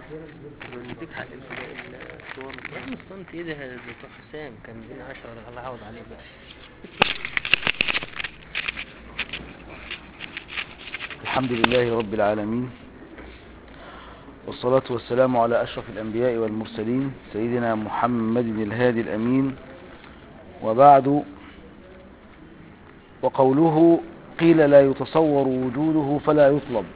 نديك حق الصور يا عم الصمت ايه ده دكتور حسام كان بين عشرة الله يعوض عليه بقى الحمد لله رب العالمين والصلاة والسلام على أشرف الأنبياء والمرسلين سيدنا محمد الهادي الأمين وبعد وقوله قيل لا يتصور وجوده فلا يطلب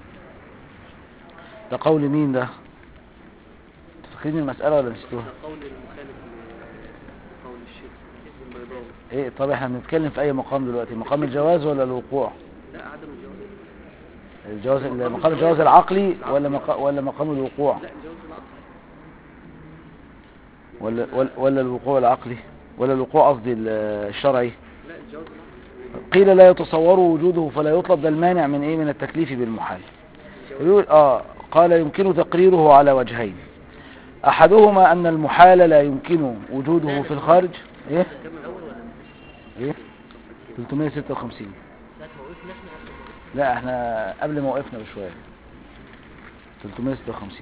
ده قول مين ده تفكرين المسألة ولا نسيتوها ده قول المخالف لقول الشيخ البيضاوي ايه طب احنا بنتكلم في اي مقام دلوقتي مقام الجواز ولا الوقوع لا عدم الجواز الجواز مقام الجواز العقلي ولا مقا ولا مقام الوقوع لا الجواز العقلي ولا ولا, ولا الوقوع العقلي ولا الوقوع قصدي ال- الشرعي لا الجواز العقلي قيل لا يتصور وجوده فلا يطلب ده المانع من ايه من التكليف بالمحال يقول اه قال يمكن تقريره على وجهين احدهما ان المحال لا يمكن وجوده في الخارج ايه كم الاول ولا ايه 356 ساعة ما وقفنا احنا قبل ما وقفنا لا احنا قبل ما وقفنا بشويه 356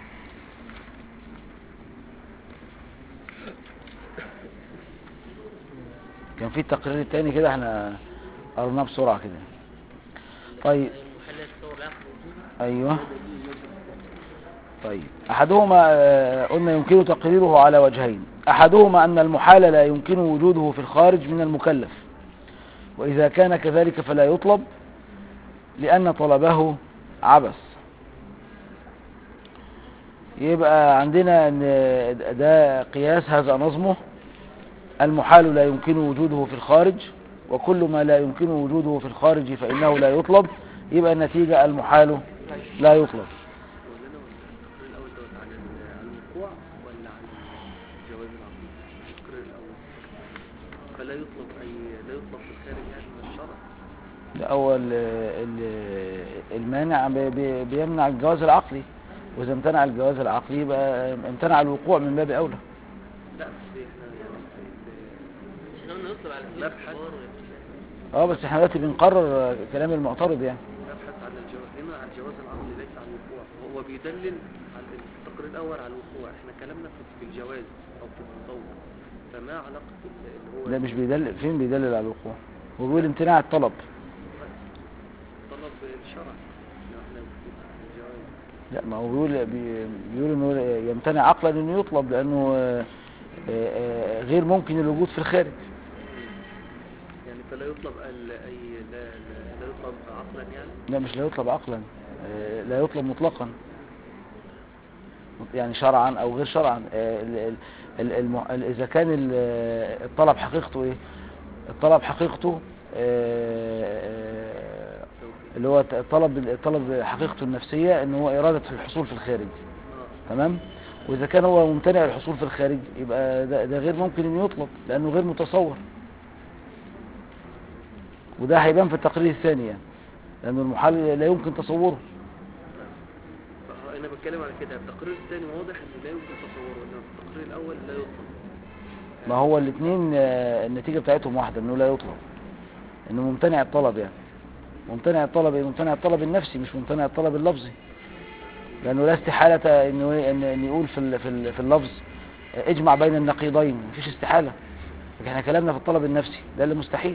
كان في التقرير التاني كده احنا قرناه بسرعه كده طيب المحل يتصور العقل وجوده ايوه طيب احدهما آه، قلنا يمكن تقريره على وجهين احدهما ان المحال لا يمكن وجوده في الخارج من المكلف واذا كان كذلك فلا يطلب لان طلبه عبث يبقى عندنا ان ده قياس هذا نظمه المحال لا يمكن وجوده في الخارج وكل ما لا يمكن وجوده في الخارج فإنه لا يطلب يبقى النتيجة المحال لا يطلب ولا انا ولا التقرير الاول دوت عن ال- عن الوقوع ولا عن الجواز العقلي التقرير الاول فلا يطلب اي لا يطلب في الخارج يعني من الشرع ده أول ال- المانع بي- بي- بيمنع الجواز العقلي وإذا امتنع الجواز العقلي يبقى امتنع الوقوع من باب أولى لا بس احنا يعني احنا قلنا يطلب على سبيل نبحث. الاختصار اه بس احنا دلوقتي بنقرر كلام المعترض يعني نبحث عن الجواز هنا عن الجواز العقلي ليس عن الوقوع هو بيدلل على التقرير الاول على الوقوع احنا كلامنا في- في الجواز او في التصور فما علاقه ال- اللي هو ده مش بيدلل فين بيدلل على الوقوع هو بيقول امتناع الطلب طلب الشرع إن احنا في الجواز لا ما هو بيقول بي- بيقول انه يمتنع عقلا انه يطلب لانه آه، آه، غير ممكن الوجود في الخارج يعني فلا يطلب ال- اي لا, لا, لا يطلب عقلا يعني لا مش لا يطلب عقلا آه، لا يطلب مطلقا يعني شرعا او غير شرعا آه، ال- ال- ال- الم- ال- اذا كان ال- آه، الطلب حقيقته ايه الطلب حقيقته آه، آه، اللي هو الطلب الطلب حقيقته النفسية ان هو ارادة الحصول في الخارج اه تمام واذا كان هو ممتنع الحصول في الخارج يبقى ده, ده غير ممكن انه يطلب لانه غير متصور وده هيبان في التقرير الثاني يعني لانه المحال لا يمكن تصوره فهو انا بتكلم على كده التقرير الثاني واضح ان لا يمكن تصوره انما في التقرير الاول لا يطلب ما هو الاثنين النتيجة بتاعتهم واحدة انه لا يطلب انه ممتنع الطلب يعني ممتنع الطلب إيه؟ ممتنع الطلب النفسي مش ممتنع الطلب اللفظي لانه لا استحالة انه إيه؟ ان إن يقول في ال- في ال- في اللفظ اجمع بين النقيضين مفيش استحالة لكن احنا كلامنا في الطلب النفسي ده اللي مستحيل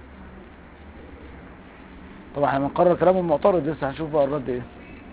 طبعا احنا بنقرر كلام المعترض لسه هنشوف بقى الرد ايه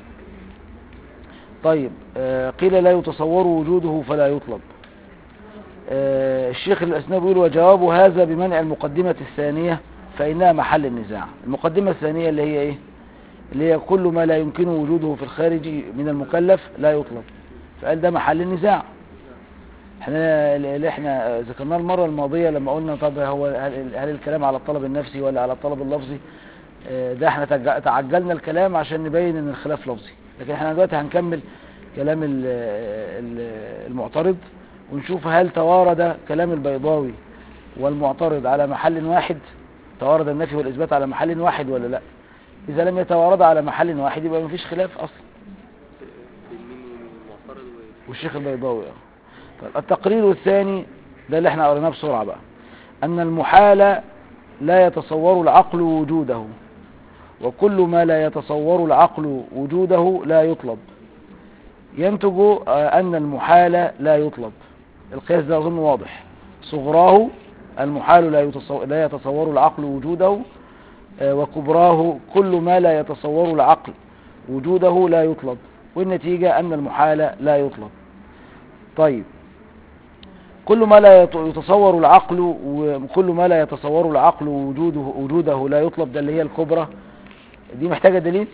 طيب آه، قيل لا يتصور وجوده فلا يطلب آه، الشيخ الأسنان بيقول وجواب هذا بمنع المقدمة الثانية فإنها محل النزاع المقدمة الثانية اللي هي إيه اللي هي كل ما لا يمكن وجوده في الخارج من المكلف لا يطلب فقال ده محل النزاع احنا اللي احنا ذكرناه المرة الماضية لما قلنا طب هو هل, هل الكلام على الطلب النفسي ولا على الطلب اللفظي آه، ده احنا تج- تعجلنا الكلام عشان نبين ان الخلاف لفظي لكن احنا دلوقتي هنكمل كلام ال- ال- المعترض ونشوف هل توارد كلام البيضاوي والمعترض على محل واحد توارد النفي والإثبات على محل واحد ولا لا إذا لم يتوارد على محل واحد يبقى مفيش خلاف أصلا بين مين والمعترض و- والشيخ البيضاوي اه. طيب التقرير الثاني ده اللي احنا قريناه بسرعة بقى أن المحال لا يتصور العقل وجوده وكل ما لا يتصور العقل وجوده لا يطلب ينتج آه، أن المحال لا يطلب القياس ده أظن واضح صغراه المحال لا يتصور, لا يتصور العقل وجوده آه، وكبراه كل ما لا يتصور العقل وجوده لا يطلب والنتيجة أن المحال لا يطلب طيب كل ما لا يت- يتصور العقل وكل ما لا يتصور العقل وجوده وجوده لا يطلب ده اللي هي الكبرى دي محتاجة دليل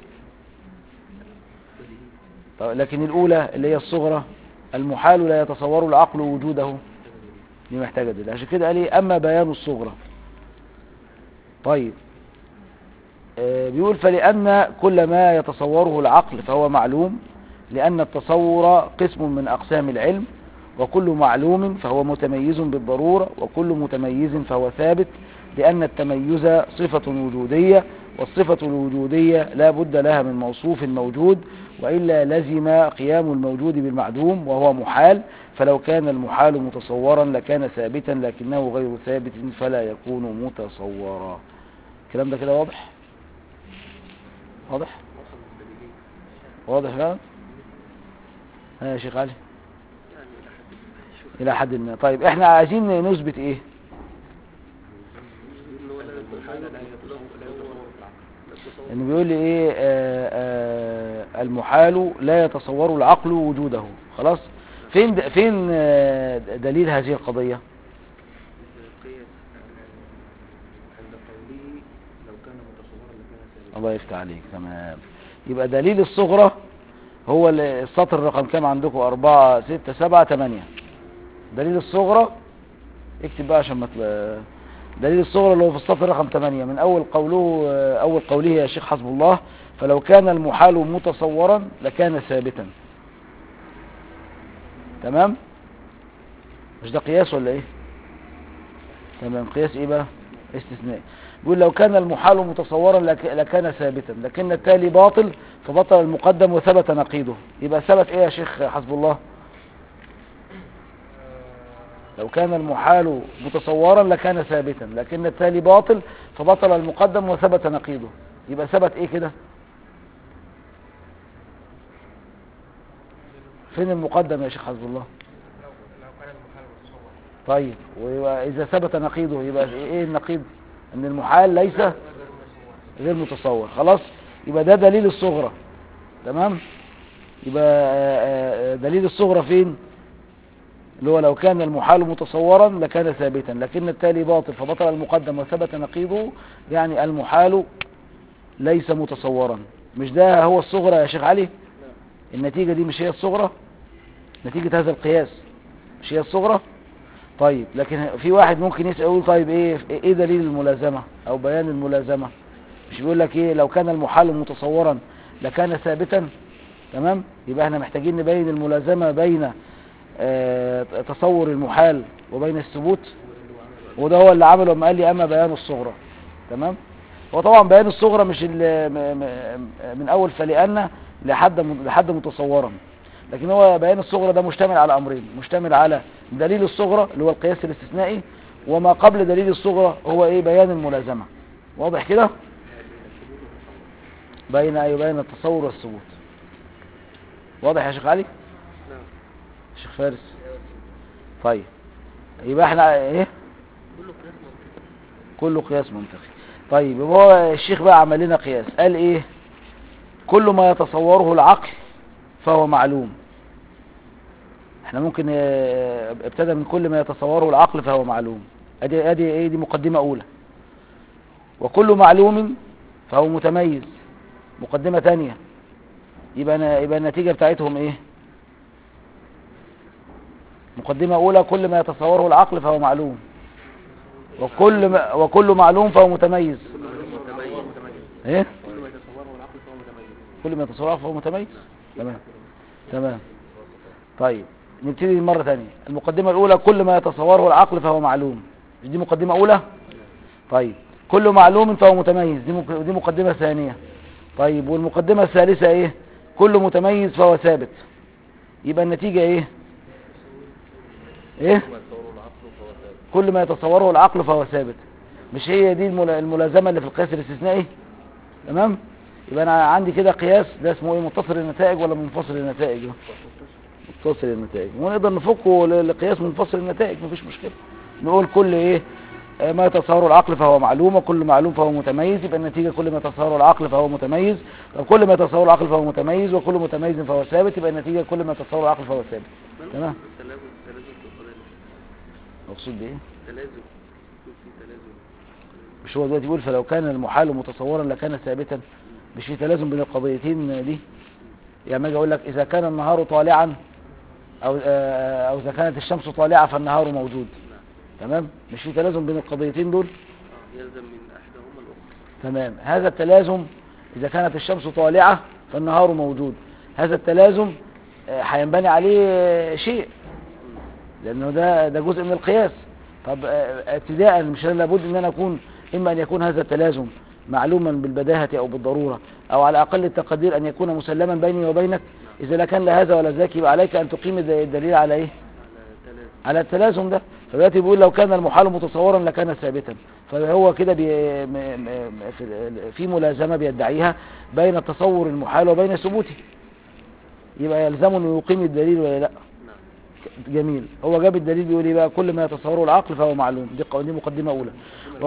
طيب لكن الأولى اللي هي الصغرى المحال لا يتصور العقل وجوده دي محتاجة دليل عشان كده قال ايه أما بيان الصغرى طيب آه، بيقول فلأن كل ما يتصوره العقل فهو معلوم لأن التصور قسم من أقسام العلم وكل معلوم فهو متميز بالضرورة وكل متميز فهو ثابت لأن التميز صفة وجودية والصفة الوجودية لا بد لها من موصوف موجود وإلا لزم قيام الموجود بالمعدوم وهو محال فلو كان المحال متصورا لكان ثابتا لكنه غير ثابت فلا يكون متصورا الكلام ده كده واضح واضح وصل للدليلين واضح فعلا ها يا شيخ علي يعني لحد ما شوف الى حد ما طيب احنا عايزين نثبت ايه ان هو لا يتصور لا يتصور لا يتصور العقل لا يتصور انه بيقول لي ايه آه آه المحال لا يتصور العقل وجوده خلاص فين د- فين آه، دليل هذه القضية قياس عند قوله لو كان متصورا لكان ثابتا الله يفتح عليك تمام يبقى دليل الصغرى هو ال- السطر رقم كام عندكم أربعة ستة سبعة تمانية دليل الصغرى اكتب بقى عشان ما تبقى دليل الصغرى اللي هو في السطر رقم 8 من أول قوله أول قوله يا شيخ حسب الله فلو كان المحال متصورا لكان ثابتا تمام مش ده قياس ولا ايه تمام قياس ايه بقى استثناء بيقول لو كان المحال متصورا لك لكان ثابتا لكن التالي باطل فبطل المقدم وثبت نقيضه يبقى ثبت ايه يا شيخ حسب الله لو كان المحال متصورا لكان ثابتا لكن التالي باطل فبطل المقدم وثبت نقيضه يبقى ثبت ايه كده فين المقدم يا شيخ حسب الله لو لو كان المحال متصور طيب وإذا ثبت نقيضه يبقى إيه النقيض أن المحال ليس غير متصور خلاص يبقى ده دليل الصغرى تمام يبقى آه، آه، دليل الصغرى فين اللي هو لو كان المحال متصورا لكان ثابتا لكن التالي باطل فبطل المقدم وثبت نقيضه يعني المحال ليس متصورا مش ده هو الصغرى يا شيخ علي النتيجة دي مش هي الصغرى نتيجة هذا القياس مش هي الصغرى طيب لكن في واحد ممكن يسأل يقول طيب ايه ايه دليل الملازمة او بيان الملازمة مش بيقول لك ايه لو كان المحال متصورا لكان ثابتا تمام يبقى احنا محتاجين نبين الملازمة بين آه، تصور المحال وبين الثبوت وده هو اللي عمله لما قال لي اما بيان الصغرى تمام هو طبعا بيان الصغرى مش ال- م- م- من اول فلان لحد م- لحد متصورا لكن هو بيان الصغرى ده مشتمل على امرين مشتمل على دليل الصغرى اللي هو القياس الاستثنائي وما قبل دليل الصغرى هو ايه بيان الملازمة واضح كده بين اي بين التصور والثبوت واضح يا شيخ علي نعم شيخ فارس طيب يبقى احنا ايه كله قياس منطقي كله قياس منطقي طيب يبقى هو الشيخ بقى عمل لنا قياس قال ايه كل ما يتصوره العقل فهو معلوم احنا ممكن اه، ابتدى من كل ما يتصوره العقل فهو معلوم ادي ادي ايه دي مقدمة اولى وكل معلوم فهو متميز مقدمة تانية يبقى أنا يبقى النتيجة بتاعتهم ايه مقدمة اولى كل ما يتصوره العقل فهو معلوم وكل ما وكل معلوم فهو متميز متميز ايه كل ما يتصوره العقل فهو متميز كل ما يتصوره فهو متميز تمام تمام طيب نبتدي مرة ثانية المقدمة الأولى كل ما يتصوره العقل فهو معلوم مش دي مقدمة أولى طيب كل معلوم فهو متميز دي مك- دي مقدمة ثانية طيب والمقدمة الثالثة ايه كل متميز فهو ثابت يبقى النتيجة ايه ايه كل ما يتصوره العقل فهو ثابت مش هي دي الملا- الملازمة اللي في القياس الاستثنائي تمام يبقى انا عندي كده قياس ده اسمه ايه متصل النتائج ولا منفصل النتائج ده؟ متصل النتائج ونقدر نفكه ل- لقياس منفصل النتائج مفيش مشكله نقول كل ايه آه، ما يتصوره العقل فهو معلوم وكل معلوم فهو متميز يبقى النتيجة كل ما يتصوره العقل فهو متميز طب كل ما يتصوره العقل فهو متميز وكل متميز فهو ثابت يبقى النتيجة كل ما يتصوره العقل فهو ثابت تمام التلازم التلازم في القضايا مقصود بايه التلازم يكون في تلازم مش هو دلوقتي بيقول فلو كان المحال متصورا لكان ثابتا مش في تلازم بين القضيتين دي يعني ما اجي اقول لك اذا كان النهار طالعا او آه، او اذا كانت الشمس طالعه فالنهار موجود تمام مش في تلازم بين القضيتين دول آه، يلزم من احداهما الاخرى تمام هذا التلازم إذا كانت الشمس طالعة فالنهار موجود هذا التلازم آه، هينبني عليه آه، شيء لأنه ده ده جزء من القياس طب آه، ابتداء مش أنا لابد أن أنا أكون إما أن يكون هذا التلازم معلوما بالبداهة أو بالضرورة أو على أقل التقدير أن يكون مسلما بيني وبينك إذا لا كان لا هذا ولا ذاك يبقى عليك أن تقيم الد- الدليل على إيه على تلازم على التلازم ده فدلوقتي بيقول لو كان المحال متصورا لكان ثابتا فهو كده بي م- م- م- في- في ملازمة بيدعيها بين التصور المحال وبين ثبوته يبقى يلزمه انه يقيم الدليل ولا لا نعم جميل هو جاب الدليل بيقول ايه بقى كل ما يتصوره العقل فهو معلوم دي ق- دي مقدمة اولى و...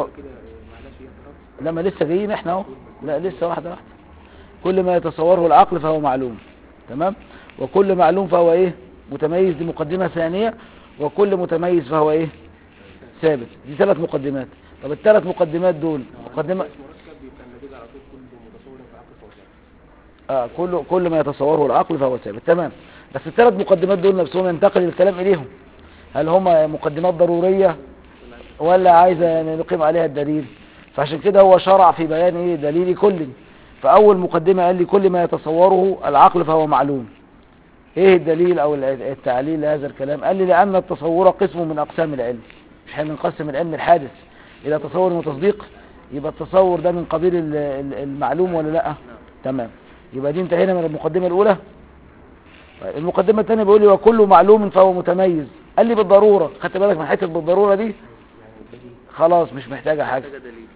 لما لسه جايين احنا اهو لا لسه واحدة واحدة كل ما يتصوره العقل فهو معلوم تمام وكل معلوم فهو ايه متميز دي مقدمة ثانية وكل متميز فهو ايه ثابت دي ثلاث مقدمات طب الثلاث مقدمات دول مقدمة مركب يبقى النتيجة على طول كل متصور في عقل فهو ثابت. آه كل كل ما يتصوره العقل فهو ثابت تمام بس الثلاث مقدمات دول نفسهم ينتقل الكلام اليهم هل هما مقدمات ضرورية ولا عايزة نقيم عليها الدليل فعشان كده هو شرع في بيان ايه دليل كل فاول مقدمة قال لي كل ما يتصوره العقل فهو معلوم ايه الدليل او التعليل لهذا الكلام قال لي لان التصور قسم من اقسام العلم مش احنا بنقسم العلم الحادث الى تصور وتصديق يبقى التصور ده من قبيل ال- ال- المعلوم ولا لا تمام يبقى دي انتهينا من المقدمة الاولى طيب المقدمة الثانية بيقول لي وكل معلوم فهو متميز قال لي بالضرورة خدت بالك من حتة بالضرورة دي خلاص مش محتاجة حاجة محتاجة دليل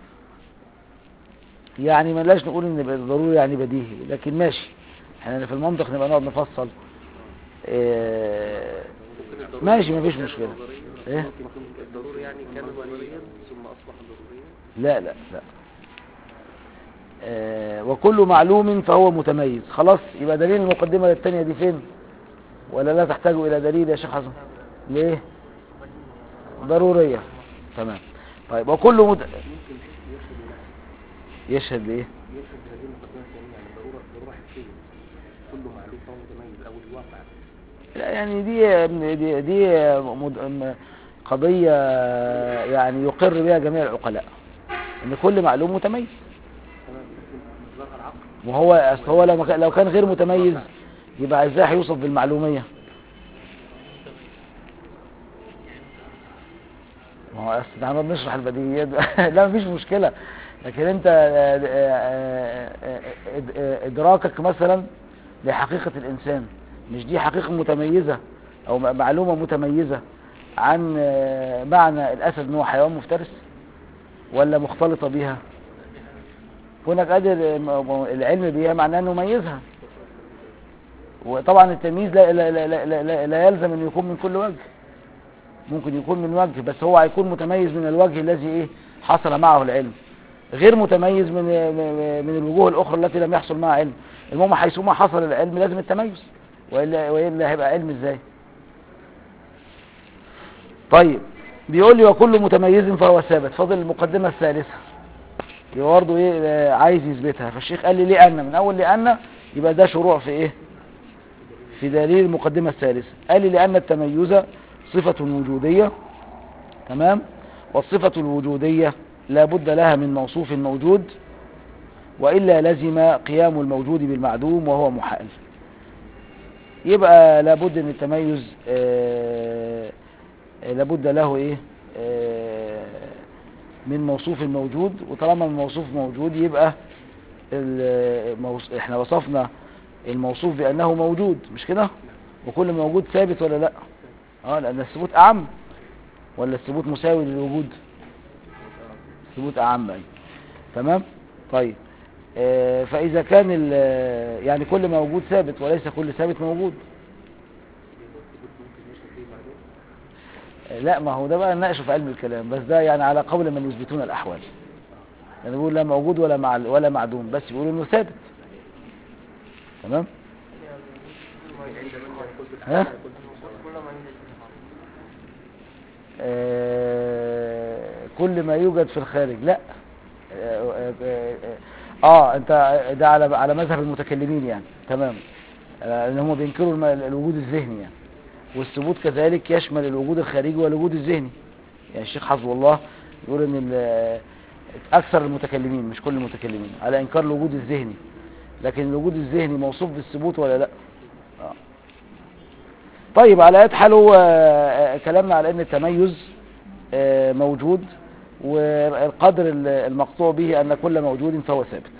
يعني ما لاش نقول ان بالضرورة يعني بديهي لكن ماشي احنا في المنطق نبقى نقعد نفصل إيه ممكن الضروري ماشي مفيش كان مشكلة نظريا. ايه الضروري يعني كان نظريا ثم اصبح ضروريا لا لا لا آه وكل معلوم فهو متميز خلاص يبقى دليل المقدمة الثانية دي فين ولا لا تحتاج إلى دليل يا شيخ حسن ليه ضرورية تمام طيب وكل مت... ممكن يشهد لنفسه يشهد لإيه يشهد بهذه المقدمة الثانية يعني ضرورة ضرورة حسية كله معلوم فهو متميز أو الواقع لا يعني دي دي, دي مد... م- قضية يعني يقر بها جميع العقلاء ان كل معلوم متميز تمام لكن ظهر عقل وهو اصل هو لو ما كان- لو كان غير متميز يبقى ازاي هيوصف بالمعلومية ما هو اصل احنا بنشرح البديهيات بقى. لا مفيش مشكلة لكن انت آه، آه، آه، آه، ادراكك مثلا لحقيقة الانسان مش دي حقيقة متميزة او م- معلومة متميزة عن آه، معنى الاسد ان هو حيوان مفترس ولا مختلطة بيها كونك قادر العلم بيها معناه انه يميزها وطبعا التمييز لا, لا, لا, لا, لا, لا يلزم انه يكون من كل وجه ممكن يكون من وجه بس هو هيكون متميز من الوجه الذي ايه حصل معه العلم غير متميز من من الوجوه الاخرى التي لم يحصل معها علم المهم حيثما حصل العلم لازم التميز والا والا هيبقى علم ازاي طيب بيقول لي وكل متميز فهو ثابت فاضل المقدمه الثالثه يبقى برضه ايه آه، عايز يثبتها فالشيخ قال لي لأن من أول لأن يبقى ده شروع في ايه في دليل المقدمة الثالثة قال لي لأن التميز صفة وجودية تمام والصفة الوجودية لا بد لها من موصوف موجود وإلا لزم قيام الموجود بالمعدوم وهو محال يبقى لابد ان التميز آه، آه، لابد له ايه آه، من موصوف موجود وطالما الموصوف موجود يبقى الموص... احنا وصفنا الموصوف بأنه موجود مش كده وكل موجود ثابت ولا لا اه لأن الثبوت أعم ولا الثبوت مساوي للوجود الثبوت أعم أي تمام طيب آه، فإذا كان ال- يعني كل ما موجود ثابت وليس كل ثابت موجود ممكن يوصل فيه معلوم آه، لا ما هو ده بقى نناقشه في علم الكلام بس ده يعني على قول من يثبتون الأحوال يعني بيقول لا موجود ولا مع ولا معدوم بس بيقولوا انه ثابت تمام ها آه، كل ما يوجد في الخارج لا آه، آه، آه، اه انت ده على على مذهب المتكلمين يعني تمام آه، ان هم بينكروا الم- الوجود الذهني يعني والثبوت كذلك يشمل الوجود الخارجي والوجود الذهني يعني الشيخ حفظه الله يقول ان ال- اكثر المتكلمين مش كل المتكلمين على انكار الوجود الذهني لكن الوجود الذهني موصوف بالثبوت ولا لا آه. طيب على اية حال هو آه، كلامنا على ان التميز آه، موجود والقدر ال- المقطوع به ان كل موجود فهو ثابت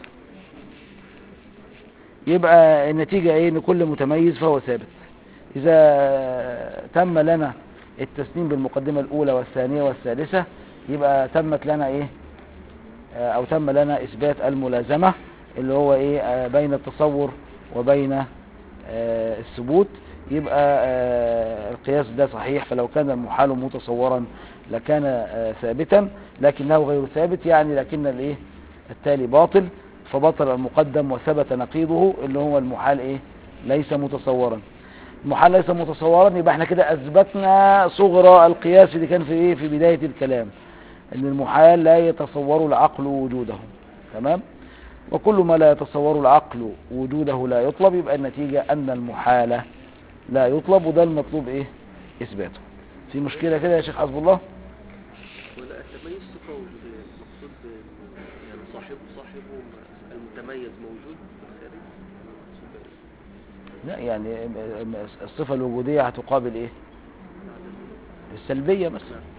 يبقى النتيجة ايه ان كل متميز فهو ثابت اذا تم لنا التسليم بالمقدمة الاولى والثانية والثالثة يبقى تمت لنا ايه آه، او تم لنا اثبات الملازمة اللي هو ايه آه، بين التصور وبين آه، الثبوت يبقى آه، القياس ده صحيح فلو كان المحال متصورا لكان آه، ثابتا لكنه غير ثابت يعني لكن الايه التالي باطل فبطل المقدم وثبت نقيضه اللي هو المحال ايه ليس متصورا المحال ليس متصورا يبقى احنا كده اثبتنا صغرى القياس اللي كان في ايه في بداية الكلام ان المحال لا يتصور العقل وجوده تمام وكل ما لا يتصور العقل وجوده لا يطلب يبقى النتيجة ان المحالة لا يطلب وده المطلوب ايه اثباته في مشكلة كده يا شيخ حسب الله ولا التميز صفة وجودية المقصود ب- يعني صاحب صاحبه المتميز موجود في الخارج المقصود بإيه؟ لا يعني م- م- الصفة الوجودية هتقابل ايه السلبية مثلا نعم.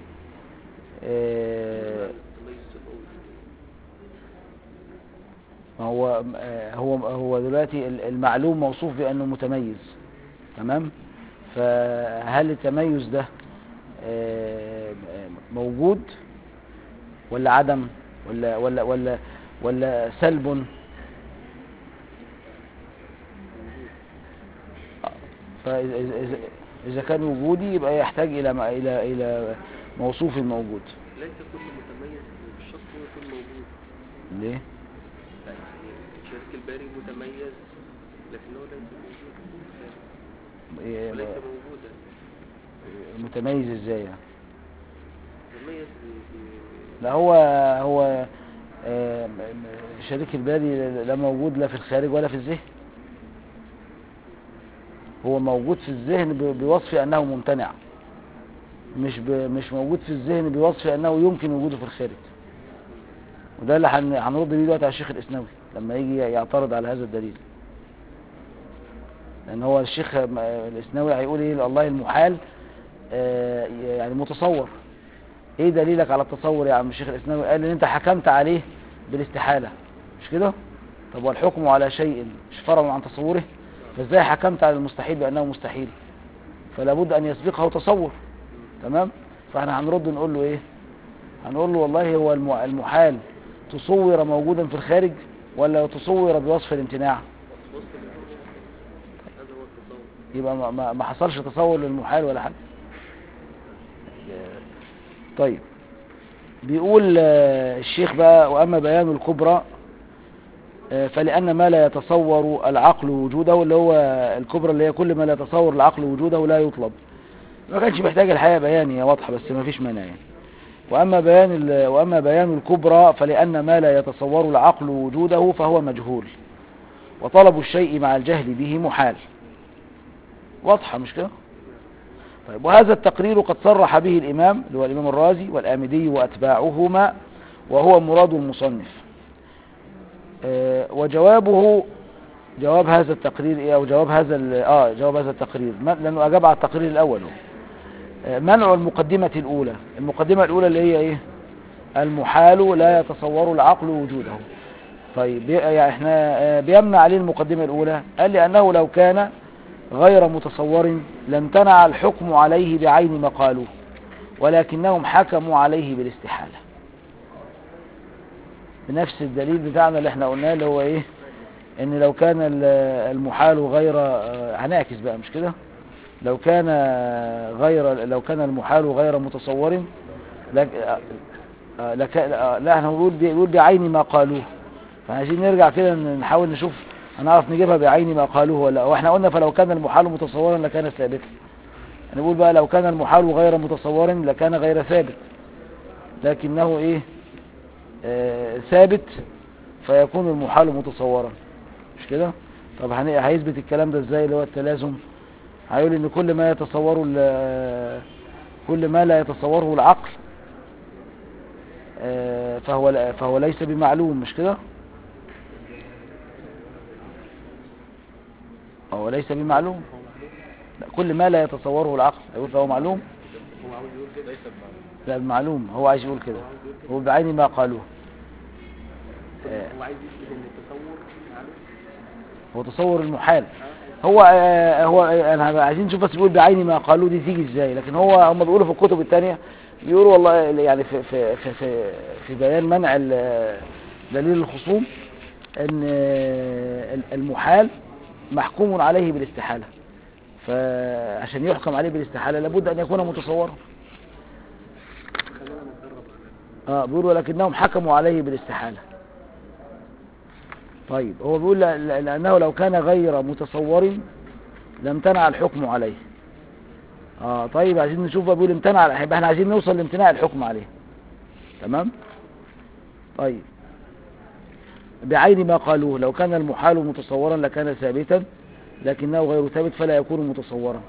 آه، التميز صفة وجودية ما هو آه، هو هو دلوقتي ال- المعلوم موصوف بأنه متميز تمام فهل التميز ده آه، موجود ولا عدم ولا ولا ولا ولا سلب فإذا إذا- إذا كان وجودي يبقى يحتاج إلى م- إلى إلى موصوف موجود ليس كل متميز بالشرط هو يكون موجود ليه؟ لا يعني شريك الباري متميز لكنه ليس موجود في الخارج إيه، وليس موجودا متميز ازاي يعني؟ متميز ب- ب- لا هو هو آه، م- م- شريك الباري لا موجود لا في الخارج ولا في الذهن هو موجود في الذهن ب- بوصف انه ممتنع مش ب... مش موجود في الذهن بوصف انه يمكن وجوده في الخارج وده اللي هن... هنرد بيه دلوقتي على الشيخ الاسنوي لما يجي يعترض على هذا الدليل لان هو الشيخ م- الاسنوي هيقول ايه الله المحال آه، يعني متصور ايه دليلك على التصور يا عم الشيخ الاسلامي قال ان انت حكمت عليه بالاستحالة مش كده طب والحكم على شيء مش فرع عن تصوره فازاي حكمت على المستحيل بانه مستحيل فلا بد ان يسبقه تصور تمام فاحنا هنرد نقول له ايه هنقول له والله هو الم- المحال تصور موجودا في الخارج ولا تصور بوصف الامتناع وصف الوجود هذا هو التصور يبقى ما, ما, ما حصلش تصور للمحال ولا حاجة طيب بيقول آه، الشيخ بقى وأما بيان الكبرى آه، فلأن ما لا يتصور العقل وجوده اللي هو الكبرى اللي هي كل ما لا يتصور العقل وجوده لا يطلب ما كانش محتاج الحقيقة بيان هي واضحة بس ما فيش مانع يعني وأما بيان ال- وأما بيان الكبرى فلأن ما لا يتصور العقل وجوده فهو مجهول وطلب الشيء مع الجهل به محال واضحة مش كده طيب وهذا التقرير قد صرح به الإمام اللي هو الإمام الرازي والآمدي وأتباعهما وهو مراد المصنف آه، وجوابه جواب هذا التقرير إيه أو جواب هذا ال- آه جواب هذا التقرير ما- لأنه أجاب على التقرير الأول هو. آه، منع المقدمة الأولى المقدمة الأولى اللي هي إيه المحال لا يتصور العقل وجوده طيب بي- يعني احنا آه، بيمنع عليه المقدمة الأولى قال لأنه لو كان غير متصور لامتنع الحكم عليه بعين ما قالوه ولكنهم حكموا عليه بالاستحالة بنفس الدليل بتاعنا اللي احنا قلناه اللي هو ايه ان لو كان ال- المحال غير آه، هنعكس بقى مش كده لو كان غير لو كان المحال غير متصور لك آه، آه، لك آه، لا احنا بنقول بيقول بعين ما قالوه فعايزين نرجع كده نحاول نشوف هنعرف نجيبها بعين ما قالوه ولا واحنا قلنا فلو كان المحال متصورا لكان ثابتا نقول بقى لو كان المحال غير متصور لكان غير ثابت لكنه ايه آه ثابت فيكون المحال متصورا مش كده طب هن- هيثبت الكلام ده ازاي اللي هو التلازم هيقول ان كل ما يتصوره ال- كل ما لا يتصوره العقل آه، فهو لا- فهو ليس بمعلوم مش كده هو ليس بمعلوم لا كل ما لا يتصوره العقل يقول فهو معلوم هو عاوز يقول كده ليس بمعنى لا المعلوم هو عايز يقول كده هو بعين ما قالوه آه. هو عايز يثبت ان التصور معلوم هو تصور المحال هو آه، هو آه، انا عايزين نشوف بس بيقول بعين ما قالوه دي تيجي ازاي لكن هو هم بيقولوا في الكتب الثانيه بيقولوا والله يعني في في في في, في بيان منع ال- دليل الخصوم ان آه، المحال محكوم عليه بالاستحاله فعشان يحكم عليه بالاستحاله لابد ان يكون متصورا خلينا نتدرب على اه بيقولوا ولكنهم حكموا عليه بالاستحالة طيب هو بيقول ل- ل- لأنه لو كان غير متصور لامتنع الحكم عليه اه طيب عايزين نشوف بقى بيقول امتنع يبقى احنا عايزين نوصل لامتناع الحكم عليه تمام طيب بعين ما قالوه لو كان المحال متصورا لكان ثابتا لكنه غير ثابت فلا يكون متصورا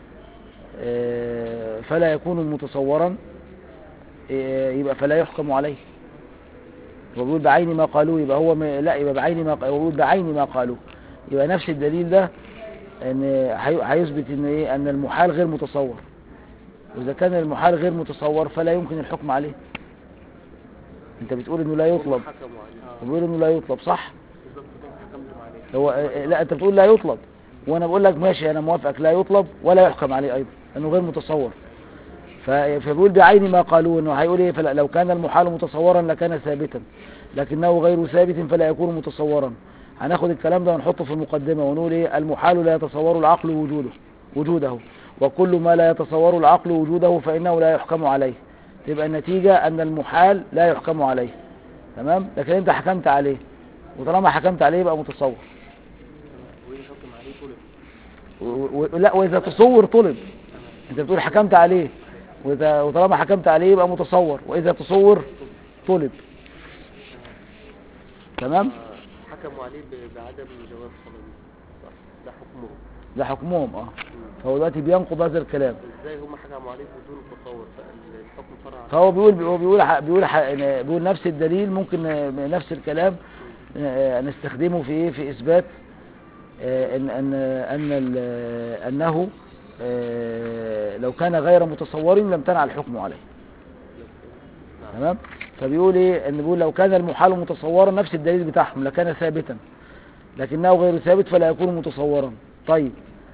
آه، فلا يكون متصورا إيه، يبقى فلا يحكم عليه هو بيقول بعين ما قالوه يبقى هو م... لا يبقى بعين ما ق- هو بيقول بعين ما قالوه يبقى نفس الدليل ده ان هي- هيثبت ان ايه ان المحال غير متصور واذا كان المحال غير متصور فلا يمكن الحكم عليه انت بتقول انه لا يطلب حكموا عليه وبيقول انه لا يطلب صح بالظبط كده حكمتم عليه هو آه، لا انت بتقول لا يطلب وانا بقول لك ماشي انا موافقك لا يطلب ولا يحكم عليه ايضا لانه غير متصور ف- فبيقول بعين ما قالوه انه هيقول ايه فلا- لو كان المحال متصورا لكان ثابتا لكنه غير ثابت فلا يكون متصورا هناخد الكلام ده ونحطه في المقدمة ونقول ايه المحال لا يتصور العقل وجوده وجوده وكل ما لا يتصور العقل وجوده فإنه لا يحكم عليه تبقى النتيجة أن المحال لا يحكم عليه تمام لكن انت حكمت عليه وطالما حكمت عليه يبقى متصور وإذا حكم عليه طلب و- و- لا واذا تصور طلب انت بتقول حكمت عليه وإذا وطالما حكمت عليه يبقى متصور واذا تصور طلب تمام آه، حكموا عليه ب- بعدم جواز صلاة صح ده حكمه ده حكمهم اه فهو دلوقتي بينقض هذا الكلام ازاي هم حكموا عليه بدون تصور فالحكم فرع عن- فهو بيقول هو بيقول ح- بيقول ح- بيقول نفس الدليل ممكن آه، نفس الكلام آه، نستخدمه في ايه في اثبات آه، ان ان ان ال- انه آه، لو كان غير متصور لامتنع الحكم عليه تمام فبيقول ايه ان بيقول لو كان المحال متصورا نفس الدليل بتاعهم لكان ثابتا لكنه غير ثابت فلا يكون متصورا طيب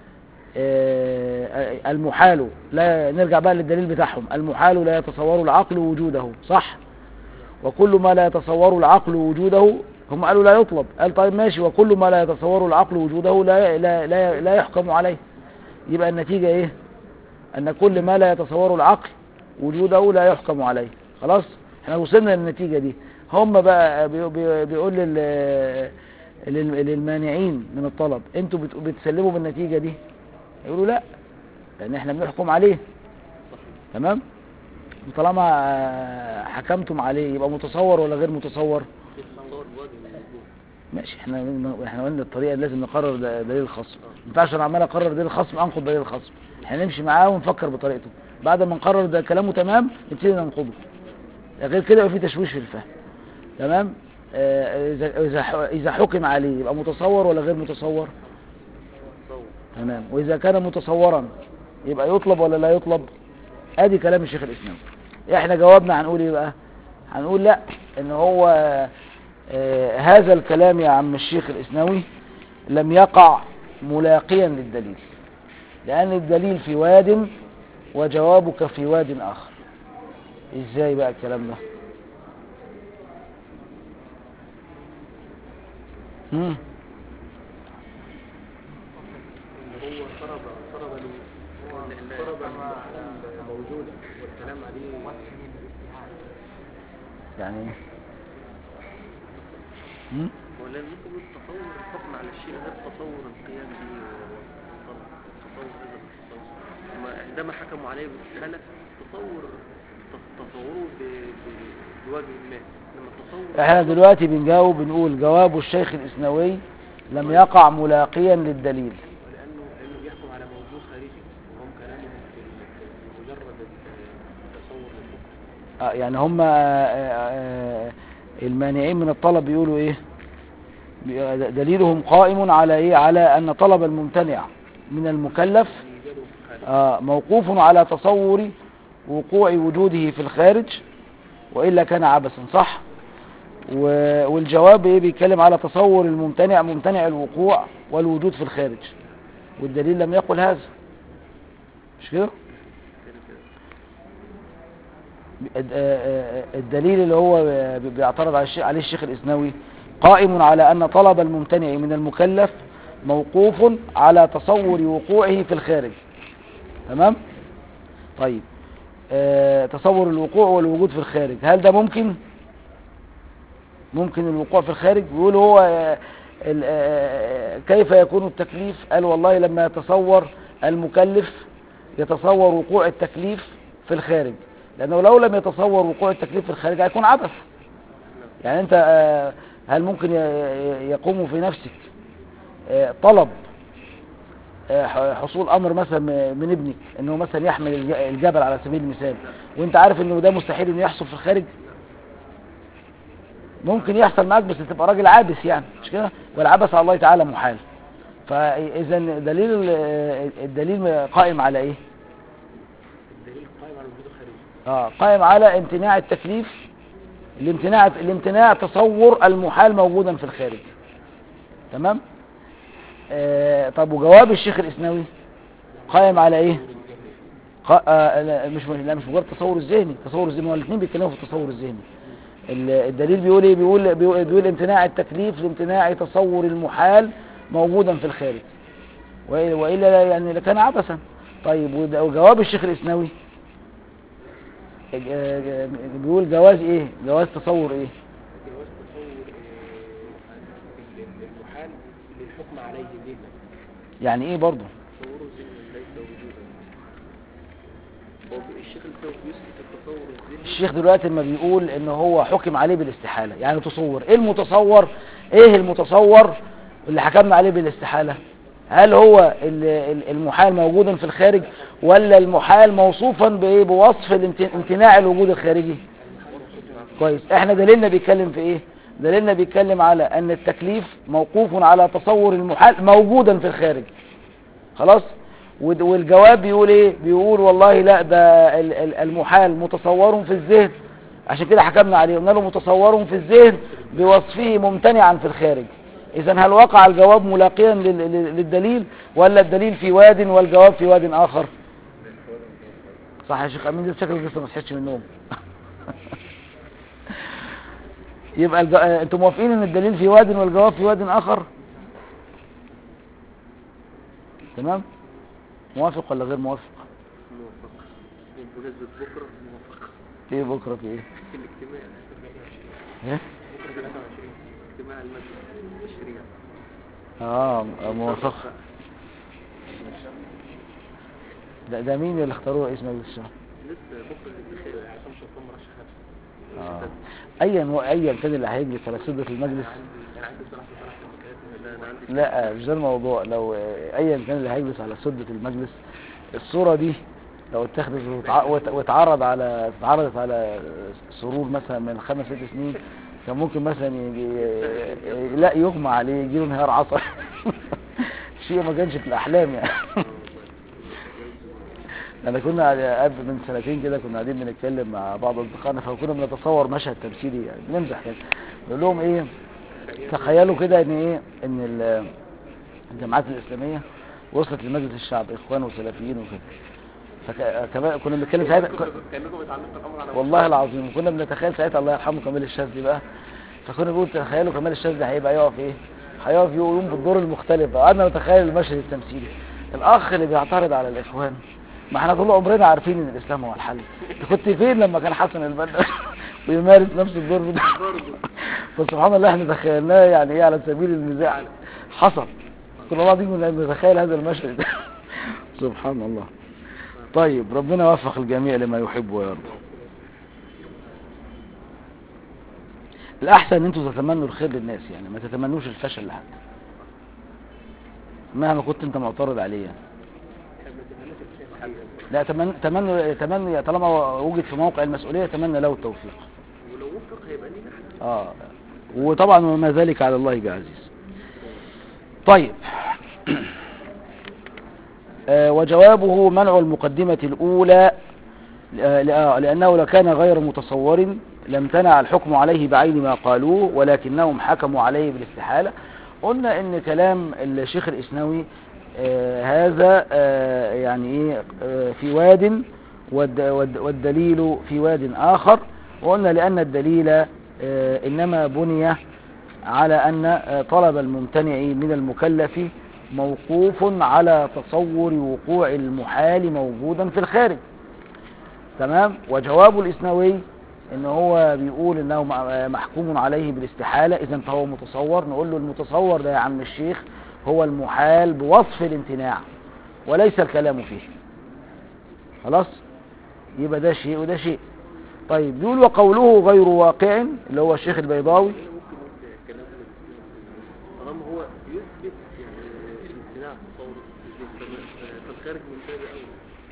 آه، المحال لا نرجع بقى للدليل بتاعهم المحال لا يتصور العقل وجوده صح وكل ما لا يتصور العقل وجوده هم قالوا لا يطلب قال طيب ماشي وكل ما لا يتصور العقل وجوده لا لا لا, لا يحكم عليه يبقى النتيجة ايه ان كل ما لا يتصور العقل وجوده لا يحكم عليه خلاص احنا وصلنا للنتيجة دي هم بقى بي- بي- بيقول لل لل- للمانعين من الطلب انتوا بت- بتسلموا بالنتيجة دي يقولوا لا لان احنا بنحكم عليه تمام وطالما آه، حكمتم عليه يبقى متصور ولا غير متصور في تصور بوجه من الوجوه ماشي احنا احنا قلنا الطريقه لازم نقرر د- دليل الخصم ما ينفعش انا عمال اقرر دليل الخصم انقض دليل الخصم احنا نمشي معاه ونفكر بطريقته بعد ما نقرر ده كلامه تمام نبتدي ننقضه غير كده يبقى في تشويش في الفهم تمام آه، اذا اذا ح- اذا حكم عليه يبقى متصور ولا غير متصور تصور تمام واذا كان متصورا يبقى يطلب ولا لا يطلب ادي كلام الشيخ الاسلامي احنا جاوبنا هنقول ايه بقى هنقول لا ان هو آه هذا الكلام يا عم الشيخ الاسناوي لم يقع ملاقيا للدليل لان الدليل في واد وجوابك في واد اخر ازاي بقى الكلام ده مم. اللي هو فرض فرض ال- فرض المحل موجودة والكلام عليه يعني ايه مم؟ ولا ممكن يكون تصور الحكم على الشيء غير تصور القيام به وتصور هذا التصور هما عندما حكموا عليه بالاستحالة تصور تص- تصوره ب- ب- بوجه ما لما تصور احنا دلوقتي بنجاوب بنقول جواب الشيخ الاسنوي لم يقع ملاقيا للدليل ولأنه لأنه بيحكم على موجود خارجي وهم كلامهم في ال- في مجرد التصور للحكم آه، يعني هم آه، آه، المانعين من الطلب بيقولوا ايه بي- دليلهم قائم على ايه على ان طلب الممتنع من المكلف يعني يوجدوا في الخارج آه، موقوف على تصور وقوع وجوده في الخارج وإلا كان عبثا صح و- والجواب ايه بيتكلم على تصور الممتنع ممتنع الوقوع والوجود في الخارج والدليل لم يقل هذا مش كده الد- آه، آه، الدليل اللي هو بي- بيعترض على الشيخ عليه الشيخ الإسنوي قائم على أن طلب الممتنع من المكلف موقوف على تصور وقوعه في الخارج تمام طيب آه، تصور الوقوع والوجود في الخارج هل ده ممكن ممكن الوقوع في الخارج بيقول هو آه، ال- آه، كيف يكون التكليف قال والله لما يتصور المكلف يتصور وقوع التكليف في الخارج لأنه لو لم يتصور وقوع التكليف في الخارج هيكون عبث يعني أنت آه، هل ممكن ي- ي- يقوم في نفسك آه، طلب آه، ح- حصول أمر مثلا م- من ابنك أنه مثلا يحمل الج- الجبل على سبيل المثال وأنت عارف أنه ده مستحيل أنه يحصل في الخارج ممكن يحصل معاك بس تبقى راجل عابس يعني مش كده والعبث على الله تعالى محال فإذا دليل ال- الدليل قائم على إيه الدليل قائم على وجود الخارجي اه قائم على امتناع التكليف الامتناع الامتناع تصور المحال موجودا في الخارج تمام آه طب وجواب الشيخ الاسنوي قائم على ايه قا... آه لا مش لا مش مجرد تصور الذهني تصور الذهني هو الاثنين بيتكلموا في التصور الذهني ال- الدليل بيقول ايه بيقول بيقول, بيقول امتناع التكليف لامتناع تصور المحال موجودا في الخارج وإ- والا لا- يعني لكان عبثا طيب ود- وجواب الشيخ الاسنوي آه، بيقول جواز ايه جواز تصور ايه جواز تصور آه، المحال للحكم عليه ذهنا يعني ايه برضه تصوره ذهنا ليس وجودا هو الشيخ الثوب يثبت التصور الذهني الشيخ دلوقتي لما بيقول ان هو حكم عليه بالاستحالة يعني تصور ايه المتصور ايه المتصور اللي حكمنا عليه بالاستحالة هل هو ال- ال- المحال موجودا في الخارج ولا المحال موصوفا بايه بوصف الامت- امتناع الوجود الخارجي كويس احنا دليلنا بيتكلم في ايه دليلنا بيتكلم على ان التكليف موقوف على تصور المحال موجودا في الخارج خلاص ود- والجواب بيقول ايه بيقول والله لا ده ال- ال- المحال متصور في الذهن عشان كده حكمنا عليه قلنا له متصور في الذهن بوصفه ممتنعا في الخارج اذا هل وقع الجواب ملاقيا لل- لل- للدليل ولا الدليل في واد والجواب في واد اخر صح يا شيخ امين ده شكلك لسه ما صحيتش من النوم يبقى الج... آه، انتم موافقين ان الدليل في واد والجواب في واد اخر تمام موافق ولا غير موافق موفق بمناسبة بكرة موفق ايه بكره في ايه في الاجتماع ايه بكرة 23 اجتماع المجلس التشريع اه موافق ده ده مين اللي اختاروه اسم مجلس الشعب لسه بكرة الانتخاب عصام شطان مرشحات اه ايا ايا كان اللي هيجلس على سدة المجلس انا عندي صراحه صراحه المكانات لا انا عندي لا مش ده الموضوع لو آه، ايا كان اللي هيجلس على سدة المجلس الصورة دي لو اتخذت وتع- وت- واتعرض على اتعرضت على سرور مثلا من خمس ست سنين كان ممكن مثلا يجي لا يغمى عليه يجيله انهيار عصبي شيء ما كانش في الاحلام يعني انا كنا على- قبل من سنتين كده كنا قاعدين بنتكلم مع بعض اصدقائنا فكنا بنتصور مشهد تمثيلي يعني بنمزح يعني نقول لهم ايه تخيلوا كده ان ايه ان ال- الجماعات الاسلاميه وصلت لمجلس الشعب اخوان وسلفيين وكده فكمان كنا بنتكلم ساعتها كانكم بتعلقوا الامر على والله العظيم كنا بنتخيل ساعتها الله يرحمه كمال الشاذلي بقى فكنا بنقول تخيلوا كمال الشاذلي هيبقى يقف ايه هيقف يقوم بالدور المختلف قعدنا نتخيل المشهد التمثيلي الاخ اللي بيعترض على الاخوان ما احنا طول عمرنا عارفين ان الاسلام هو الحل انت كنت فين لما كان حسن البنا ويمارس نفس الدور ده فسبحان الله احنا تخيلناه يعني ايه على سبيل المزاح حصل كل الله دي من نتخيل هذا المشهد سبحان الله طيب ربنا يوفق الجميع لما يحب ويرضى الأحسن أن أنتوا تتمنوا الخير للناس يعني ما تتمنوش الفشل لحد مهما كنت أنت معترض عليه يعني. لا تمن تمنوا تمنوا طالما وجد في موقع المسؤولية تمنى له التوفيق ولو وفق هيبقى لينا احنا اه وطبعا وما ذلك على الله بعزيز طيب آه، وجوابه منع المقدمة الأولى آه، لآ- لأنه لو كان غير متصور لم تنع الحكم عليه بعين ما قالوه ولكنهم حكموا عليه بالاستحالة قلنا ان كلام الشيخ الإسنوي آه، هذا آه، يعني ايه آه، في واد والد- والد- والدليل في واد آخر وقلنا لأن الدليل آه، إنما بني على أن آه، طلب الممتنع من المكلف موقوف على تصور وقوع المحال موجودا في الخارج تمام وجواب الإسنوي ان هو بيقول انه م- آه، محكوم عليه بالاستحالة اذا فهو متصور نقول له المتصور ده يا عم الشيخ هو المحال بوصف الامتناع وليس الكلام فيه خلاص يبقى ده شيء وده شيء طيب بيقول وقوله غير واقع اللي هو الشيخ البيضاوي ممكن نقول كلام الاسلام طالما هو يثبت يعني امتناع تصور الذهن فالخارج من باب اولى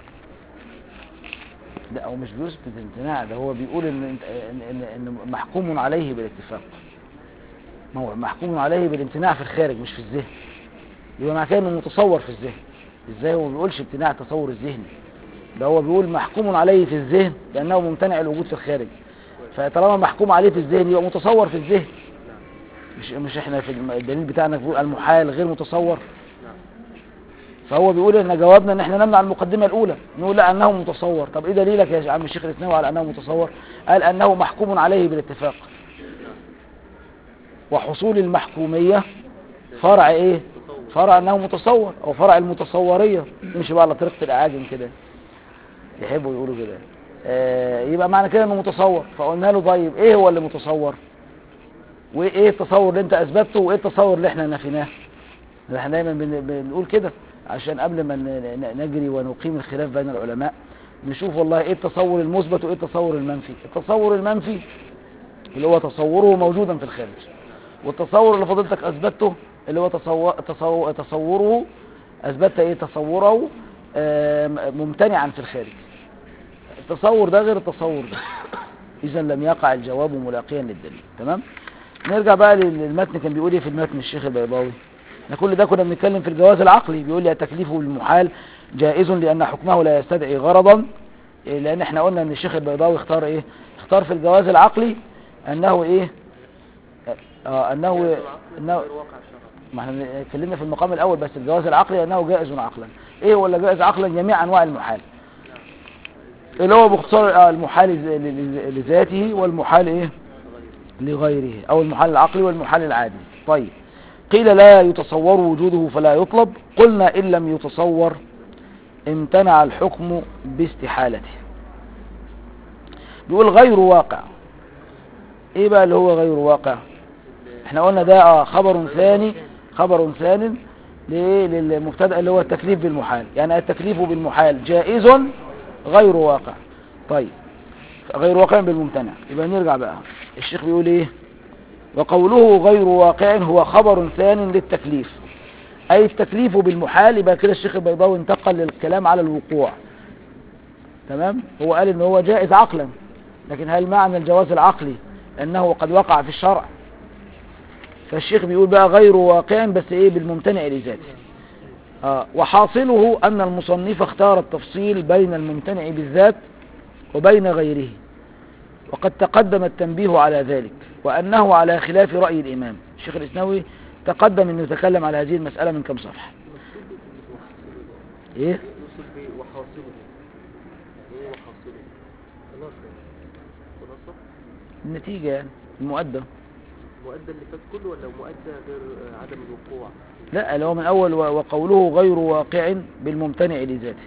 لا هو مش بيثبت الامتناع ده هو بيقول ان ان ان, إن محكوم عليه بالاتفاق ما هو محكوم عليه بالامتناع في الخارج مش في الذهن يبقى معنى كده انه متصور في الذهن ازاي هو ما بيقولش امتناع التصور الذهني ده هو بيقول محكوم عليه في الذهن لانه ممتنع الوجود في الخارج فطالما محكوم عليه في الذهن يبقى متصور في الذهن مش مش احنا في الم- الدليل بتاعنا بيقول المحال غير متصور فهو بيقول ان جوابنا ان احنا نمنع المقدمه الاولى نقول لا انه متصور طب ايه دليلك يا عم الشيخ الاسناوي على انه متصور قال انه محكوم عليه بالاتفاق وحصول المحكوميه فرع ايه فرع انه متصور او فرع المتصوريه نمشي بقى على طريقه الاعاجم كده يحبوا يقولوا كده آه يبقى معنى كده انه متصور فقلنا له طيب ايه هو اللي متصور وايه التصور اللي انت اثبته وايه التصور اللي احنا نفيناه احنا دايما بن- بنقول كده عشان قبل ما ن- ن- نجري ونقيم الخلاف بين العلماء نشوف والله ايه التصور المثبت وايه التصور المنفي التصور المنفي اللي هو تصوره موجودا في الخارج والتصور اللي فضلتك اثبته اللي هو تصور تصور تصوره اثبت ايه تصوره آم، ممتنعا في الخارج التصور ده غير التصور ده اذا لم يقع الجواب ملاقيا للدليل تمام نرجع بقى للمتن كان بيقول ايه في المتن الشيخ البيضاوي احنا كل ده كنا بنتكلم في الجواز العقلي بيقول لي التكليف بالمحال جائز لان حكمه لا يستدعي غرضا إيه، لان احنا قلنا ان الشيخ البيضاوي اختار ايه اختار في الجواز العقلي انه ايه اه انه انه غير واقع شرعي ما احنا اتكلمنا في المقام الاول بس الجواز العقلي انه جائز عقلا ايه هو اللي جائز عقلا جميع انواع المحال اللي هو باختصار آه، المحال ز- ل- ل- لذاته والمحال ايه لغيره او المحال العقلي والمحال العادي طيب قيل لا يتصور وجوده فلا يطلب قلنا ان لم يتصور امتنع الحكم باستحالته بيقول غير واقع ايه بقى اللي هو غير واقع احنا قلنا ده آه خبر ثاني خبر ثاني لإيه؟ للمبتدا اللي هو التكليف بالمحال يعني التكليف بالمحال جائز غير واقع طيب غير واقع بالممتنع يبقى نرجع بقى الشيخ بيقول ايه وقوله غير واقع هو خبر ثان للتكليف اي التكليف بالمحال يبقى كده الشيخ البيضاوي انتقل للكلام على الوقوع تمام هو قال ان هو جائز عقلا لكن هل معنى الجواز العقلي انه قد وقع في الشرع فالشيخ بيقول بقى غير واقع بس ايه بالممتنع لذاته آه وحاصله ان المصنف اختار التفصيل بين الممتنع بالذات وبين غيره وقد تقدم التنبيه على ذلك وأنه على خلاف رأي الإمام الشيخ الإسناوي تقدم أنه يتكلم على هذه المسألة من كم صفحة إيه؟ يوصل به وحاصله ايه وحاصله خلاص يعني خلاصة النتيجة يعني المقدم مؤدى اللي فات كله ولا مؤدى غير آه، عدم الوقوع لا اللي هو من أول و- وقوله غير واقع بالممتنع لذاته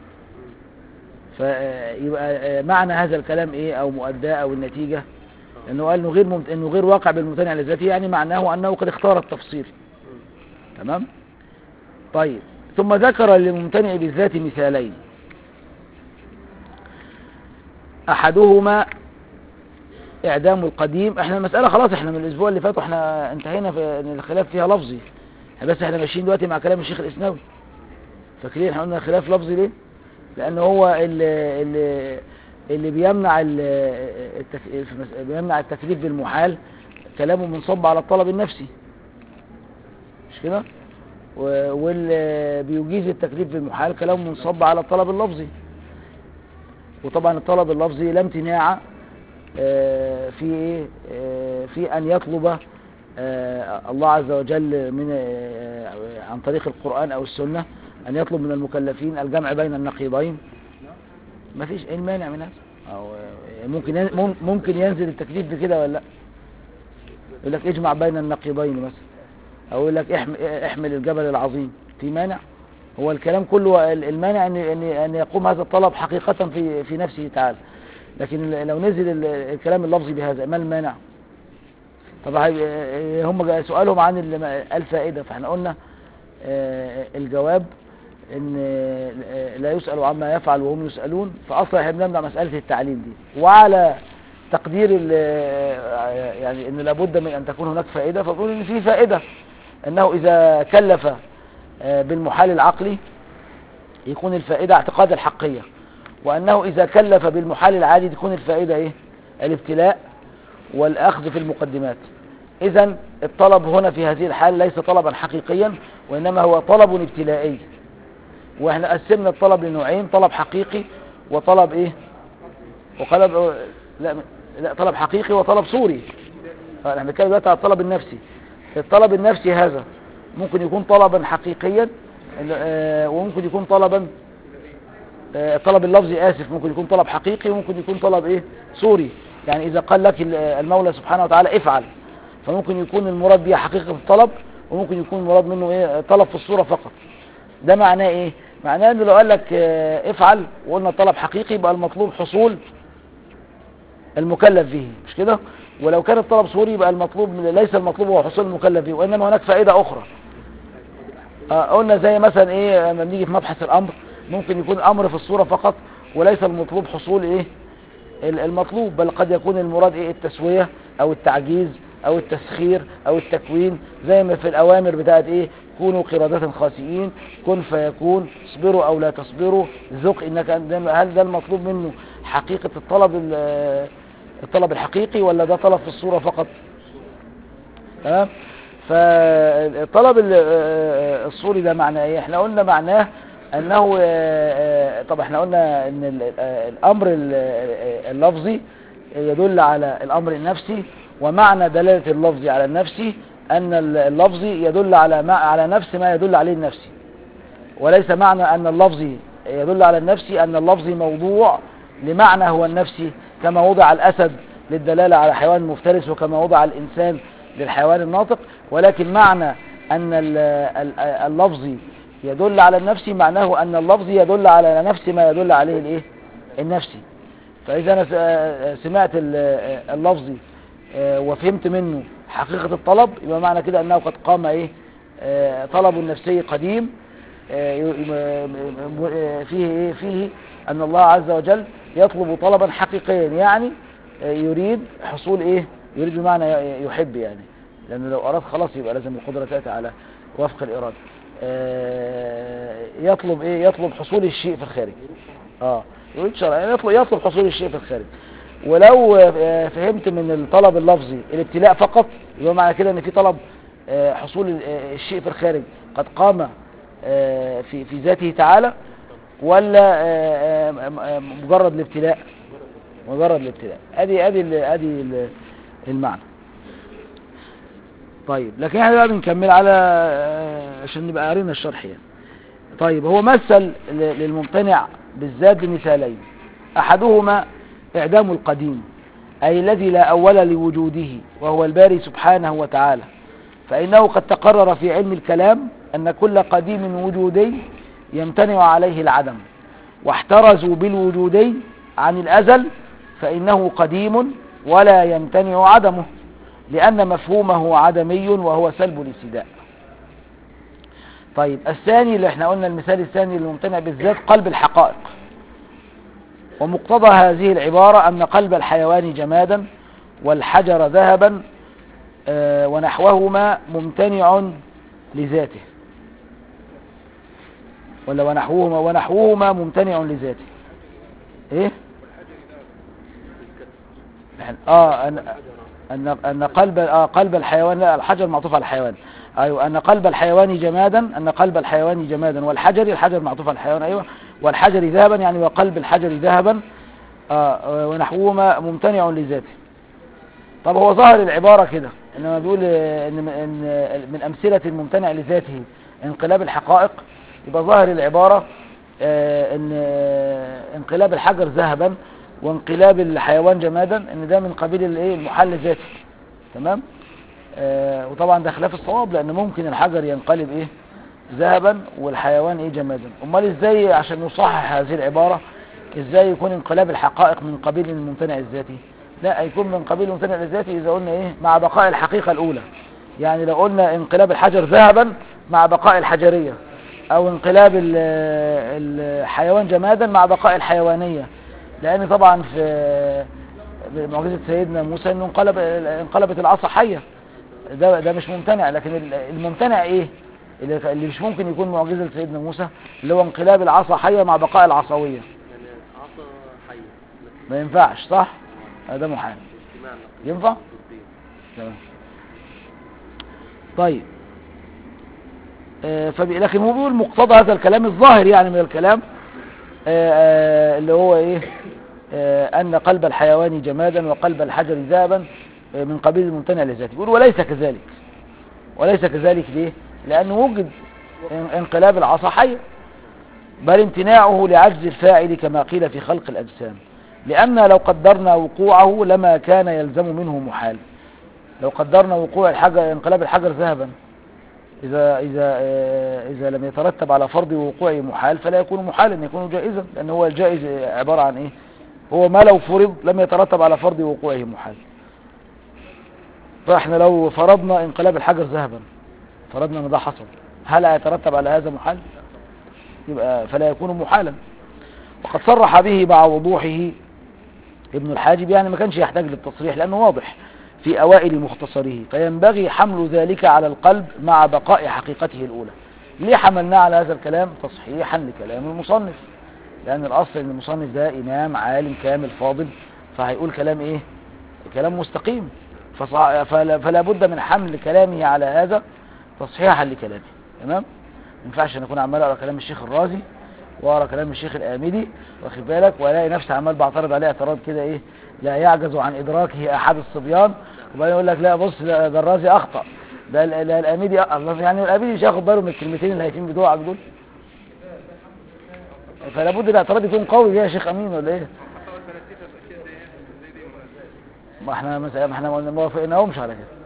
فيبقى معنى هذا الكلام ايه او مؤداه او النتيجة انه قال انه غير ممت... انه غير واقع بالممتنع لذاته يعني معناه انه قد اختار التفصيل تمام طيب ثم ذكر للممتنع بالذات مثالين احدهما اعدام القديم احنا المسألة خلاص احنا من الاسبوع اللي فات واحنا انتهينا في ان الخلاف فيها لفظي بس احنا ماشيين دلوقتي مع كلام الشيخ الاسناوي فاكرين احنا قلنا خلاف لفظي ليه لان هو اللي, اللي, اللي بيمنع ال- التك... في مس- بيمنع التكليف بالمحال كلامه منصب على الطلب النفسي مش كده و- واللي بيجيز التكليف بالمحال كلامه منصب على الطلب اللفظي وطبعا الطلب اللفظي لا امتناع آه، في ايه آه، في ان يطلب آه، الله عز وجل من آه، عن طريق القرآن او السنة ان يطلب من المكلفين الجمع بين النقيضين ما فيش ايه المانع من هذا او آه، ممكن ين- مم- ممكن ينزل التكليف بكده ولا لا يقول لك اجمع بين النقيضين مثلا او يقول لك احم- احمل الجبل العظيم في مانع هو الكلام كله ال- المانع ان ان ان يقوم هذا الطلب حقيقة في في نفسه تعالى لكن لو نزل ال- الكلام اللفظي بهذا ما المانع طبعا هي- هم جا- سؤالهم عن ال- الفائدة فاحنا قلنا آه، الجواب ان آه، لا يسأل عما يفعل وهم يسألون فاصلا احنا بنمنع مسألة التعليم دي وعلى تقدير ال- آه، يعني ان لابد من ان تكون هناك فائدة فبقول ان في فائدة انه اذا كلف آه، بالمحال العقلي يكون الفائدة اعتقاد الحقية وأنه إذا كلف بالمحال العادي تكون الفائدة إيه؟ الابتلاء والأخذ في المقدمات إذا الطلب هنا في هذه الحال ليس طلبا حقيقيا وإنما هو طلب ابتلائي وإحنا قسمنا الطلب لنوعين طلب حقيقي وطلب إيه وطلب لا, لا طلب حقيقي وطلب صوري احنا بنتكلم دلوقتي على الطلب النفسي الطلب النفسي هذا ممكن يكون طلبا حقيقيا آه، وممكن يكون طلبا آه، الطلب اللفظي آسف ممكن يكون طلب حقيقي وممكن يكون طلب إيه صوري يعني إذا قال لك ال- المولى سبحانه وتعالى افعل فممكن يكون المراد بها حقيقة الطلب وممكن يكون المراد منه إيه طلب في الصورة فقط ده معناه إيه معناه إنه لو قال لك آه، افعل وقلنا طلب حقيقي يبقى المطلوب حصول المكلف به مش كده ولو كان الطلب صوري يبقى المطلوب ليس المطلوب هو حصول المكلف به وإنما هناك فائدة أخرى آه، قلنا زي مثلا ايه لما بنيجي في مبحث الامر ممكن يكون امر في الصورة فقط وليس المطلوب حصول ايه ال- المطلوب بل قد يكون المراد ايه التسوية او التعجيز او التسخير او التكوين زي ما في الاوامر بتاعت ايه كونوا قردة خاسئين كن فيكون اصبروا او لا تصبروا ذق انك أنت- هل ده المطلوب منه حقيقة الطلب ال- الطلب الحقيقي ولا ده طلب في الصورة فقط تمام فالطلب ال- آه، الصوري ده معناه ايه احنا قلنا معناه انه آه، آه، طب احنا قلنا ان ال- آه، الامر ال- آه، اللفظي يدل على الامر النفسي ومعنى دلالة اللفظ على النفسي ان ال- اللفظي يدل على ما على نفس ما يدل عليه النفسي وليس معنى ان اللفظي يدل على النفسي ان اللفظي موضوع لمعنى هو النفسي كما وضع الاسد للدلالة على حيوان مفترس وكما وضع الانسان للحيوان الناطق ولكن معنى ان ال- ال- اللفظي يدل على النفسي معناه ان اللفظي يدل على نفس ما يدل عليه الايه النفسي فاذا انا س- سمعت ال- اللفظي آه، وفهمت منه حقيقة الطلب يبقى معنى كده انه قد قام ايه آه، طلب نفسي قديم آه، ي- م- م- م- فيه ايه فيه ان الله عز وجل يطلب طلبا حقيقيا يعني آه، يريد حصول ايه يريد بمعنى ي- يحب يعني لانه لو اراد خلاص يبقى لازم القدرة تأتي على وفق الارادة آه، يطلب ايه يطلب حصول الشيء في الخارج اه يريد شرعا يعني يطلب يطلب حصول الشيء في الخارج ولو آه، فهمت من الطلب اللفظي الابتلاء فقط يبقى معنى كده ان في طلب آه، حصول ال- آه، الشيء في الخارج قد قام آه، في في ذاته تعالى ولا آه، آه، آه، مجرد الابتلاء مجرد الابتلاء ادي ادي ال- ادي ال- المعنى طيب لكن احنا بقى بنكمل على آه، عشان نبقى قارينا الشرح يعني طيب هو مثل ل- للممتنع بالذات بمثالين احدهما اعدام القديم أي الذي لا أول لوجوده وهو الباري سبحانه وتعالى فإنه قد تقرر في علم الكلام أن كل قديم وجودي يمتنع عليه العدم واحترزوا بالوجودي عن الأزل فإنه قديم ولا يمتنع عدمه لأن مفهومه عدمي وهو سلب الابتداء طيب الثاني اللي احنا قلنا المثال الثاني اللي ممتنع بالذات قلب الحقائق ومقتضى هذه العبارة أن قلب الحيوان جمادا والحجر ذهبا آه، ونحوهما ممتنع لذاته ولا ونحوهما ونحوهما ممتنع لذاته ايه إحنا- اه ان ان ان قلب آه قلب الحيوان لا الحجر معطوف على الحيوان ايوه ان قلب الحيوان جمادا ان قلب الحيوان جمادا والحجر الحجر معطوف على الحيوان ايوه والحجر ذهبا يعني وقلب الحجر ذهبا آه ونحوهما ممتنع لذاته طب هو ظاهر العبارة كده انما بيقول آه، ان ان من امثلة الممتنع لذاته انقلاب الحقائق يبقى ظاهر العبارة آه، ان آه، انقلاب الحجر ذهبا وانقلاب الحيوان جمادا ان ده من قبيل الايه المحل ذاتي تمام آه، وطبعا ده خلاف الصواب لان ممكن الحجر ينقلب ايه ذهبا والحيوان ايه جمادا امال ازاي عشان نصحح هذه العبارة ازاي يكون انقلاب الحقائق من قبيل الممتنع الذاتي لا هيكون من قبيل الممتنع الذاتي اذا قلنا ايه مع بقاء الحقيقة الاولى يعني لو قلنا انقلاب الحجر ذهبا مع بقاء الحجرية او انقلاب ال- الحيوان جمادا مع بقاء الحيوانية لان طبعا في معجزة سيدنا موسى انه انقلب انقلبت العصا حية ده ده مش ممتنع لكن ال- الممتنع ايه اللي اللي مش ممكن يكون معجزة سيدنا موسى اللي هو انقلاب العصا حية مع بقاء العصوية يعني عصا حية لكن ما ينفعش صح ده محال اجتماع نقيض ينفع ضدين. تمام طيب آه، فبي... لكن هو بيقول مقتضى هذا الكلام الظاهر يعني من الكلام آه، آه، اللي هو ايه آه، ان قلب الحيوان جمادا وقلب الحجر ذهبا آه، من قبيل الممتنع لذاته بيقول وليس كذلك وليس كذلك ليه لانه وجد ان- انقلاب العصا حية بل امتناعه لعجز الفاعل كما قيل في خلق الاجسام لان لو قدرنا وقوعه لما كان يلزم منه محال لو قدرنا وقوع الحجر انقلاب الحجر ذهبا إذا إذا آه، إذا لم يترتب على فرض وقوعه محال فلا يكون محالا يكون جائزا لأن هو الجائز عبارة عن إيه هو ما لو فرض لم يترتب على فرض وقوعه محال فإحنا لو فرضنا انقلاب الحجر ذهبا فرضنا أن ده حصل هل هيترتب على هذا محال يبقى فلا يكون محالا وقد صرح به مع وضوحه ابن الحاجب يعني ما كانش يحتاج للتصريح لأنه واضح في أوائل مختصره فينبغي حمل ذلك على القلب مع بقاء حقيقته الأولى ليه حملناه على هذا الكلام تصحيحا لكلام المصنف لأن الأصل أن المصنف ده إمام عالم كامل فاضل فهيقول كلام إيه كلام مستقيم فصع... فلا... فلا بد من حمل كلامه على هذا تصحيحا لكلامه تمام ما ينفعش ان اكون عمال اقرا كلام الشيخ الرازي واقرا كلام الشيخ الامدي واخد بالك والاقي نفسي عمال بعترض عليه اعتراض كده ايه لا يعجز عن ادراكه احد الصبيان وبعدين يقول لك لا بص لا ده الرازي اخطا ده ال- ده الامدي أ- الله يعني الامدي مش هياخد باله من الكلمتين الهايفين بتوعك دول فلا بد الاعتراض يكون قوي يا شيخ امين ولا ايه ما احنا مثلا ما احنا ما وافقناهمش على كده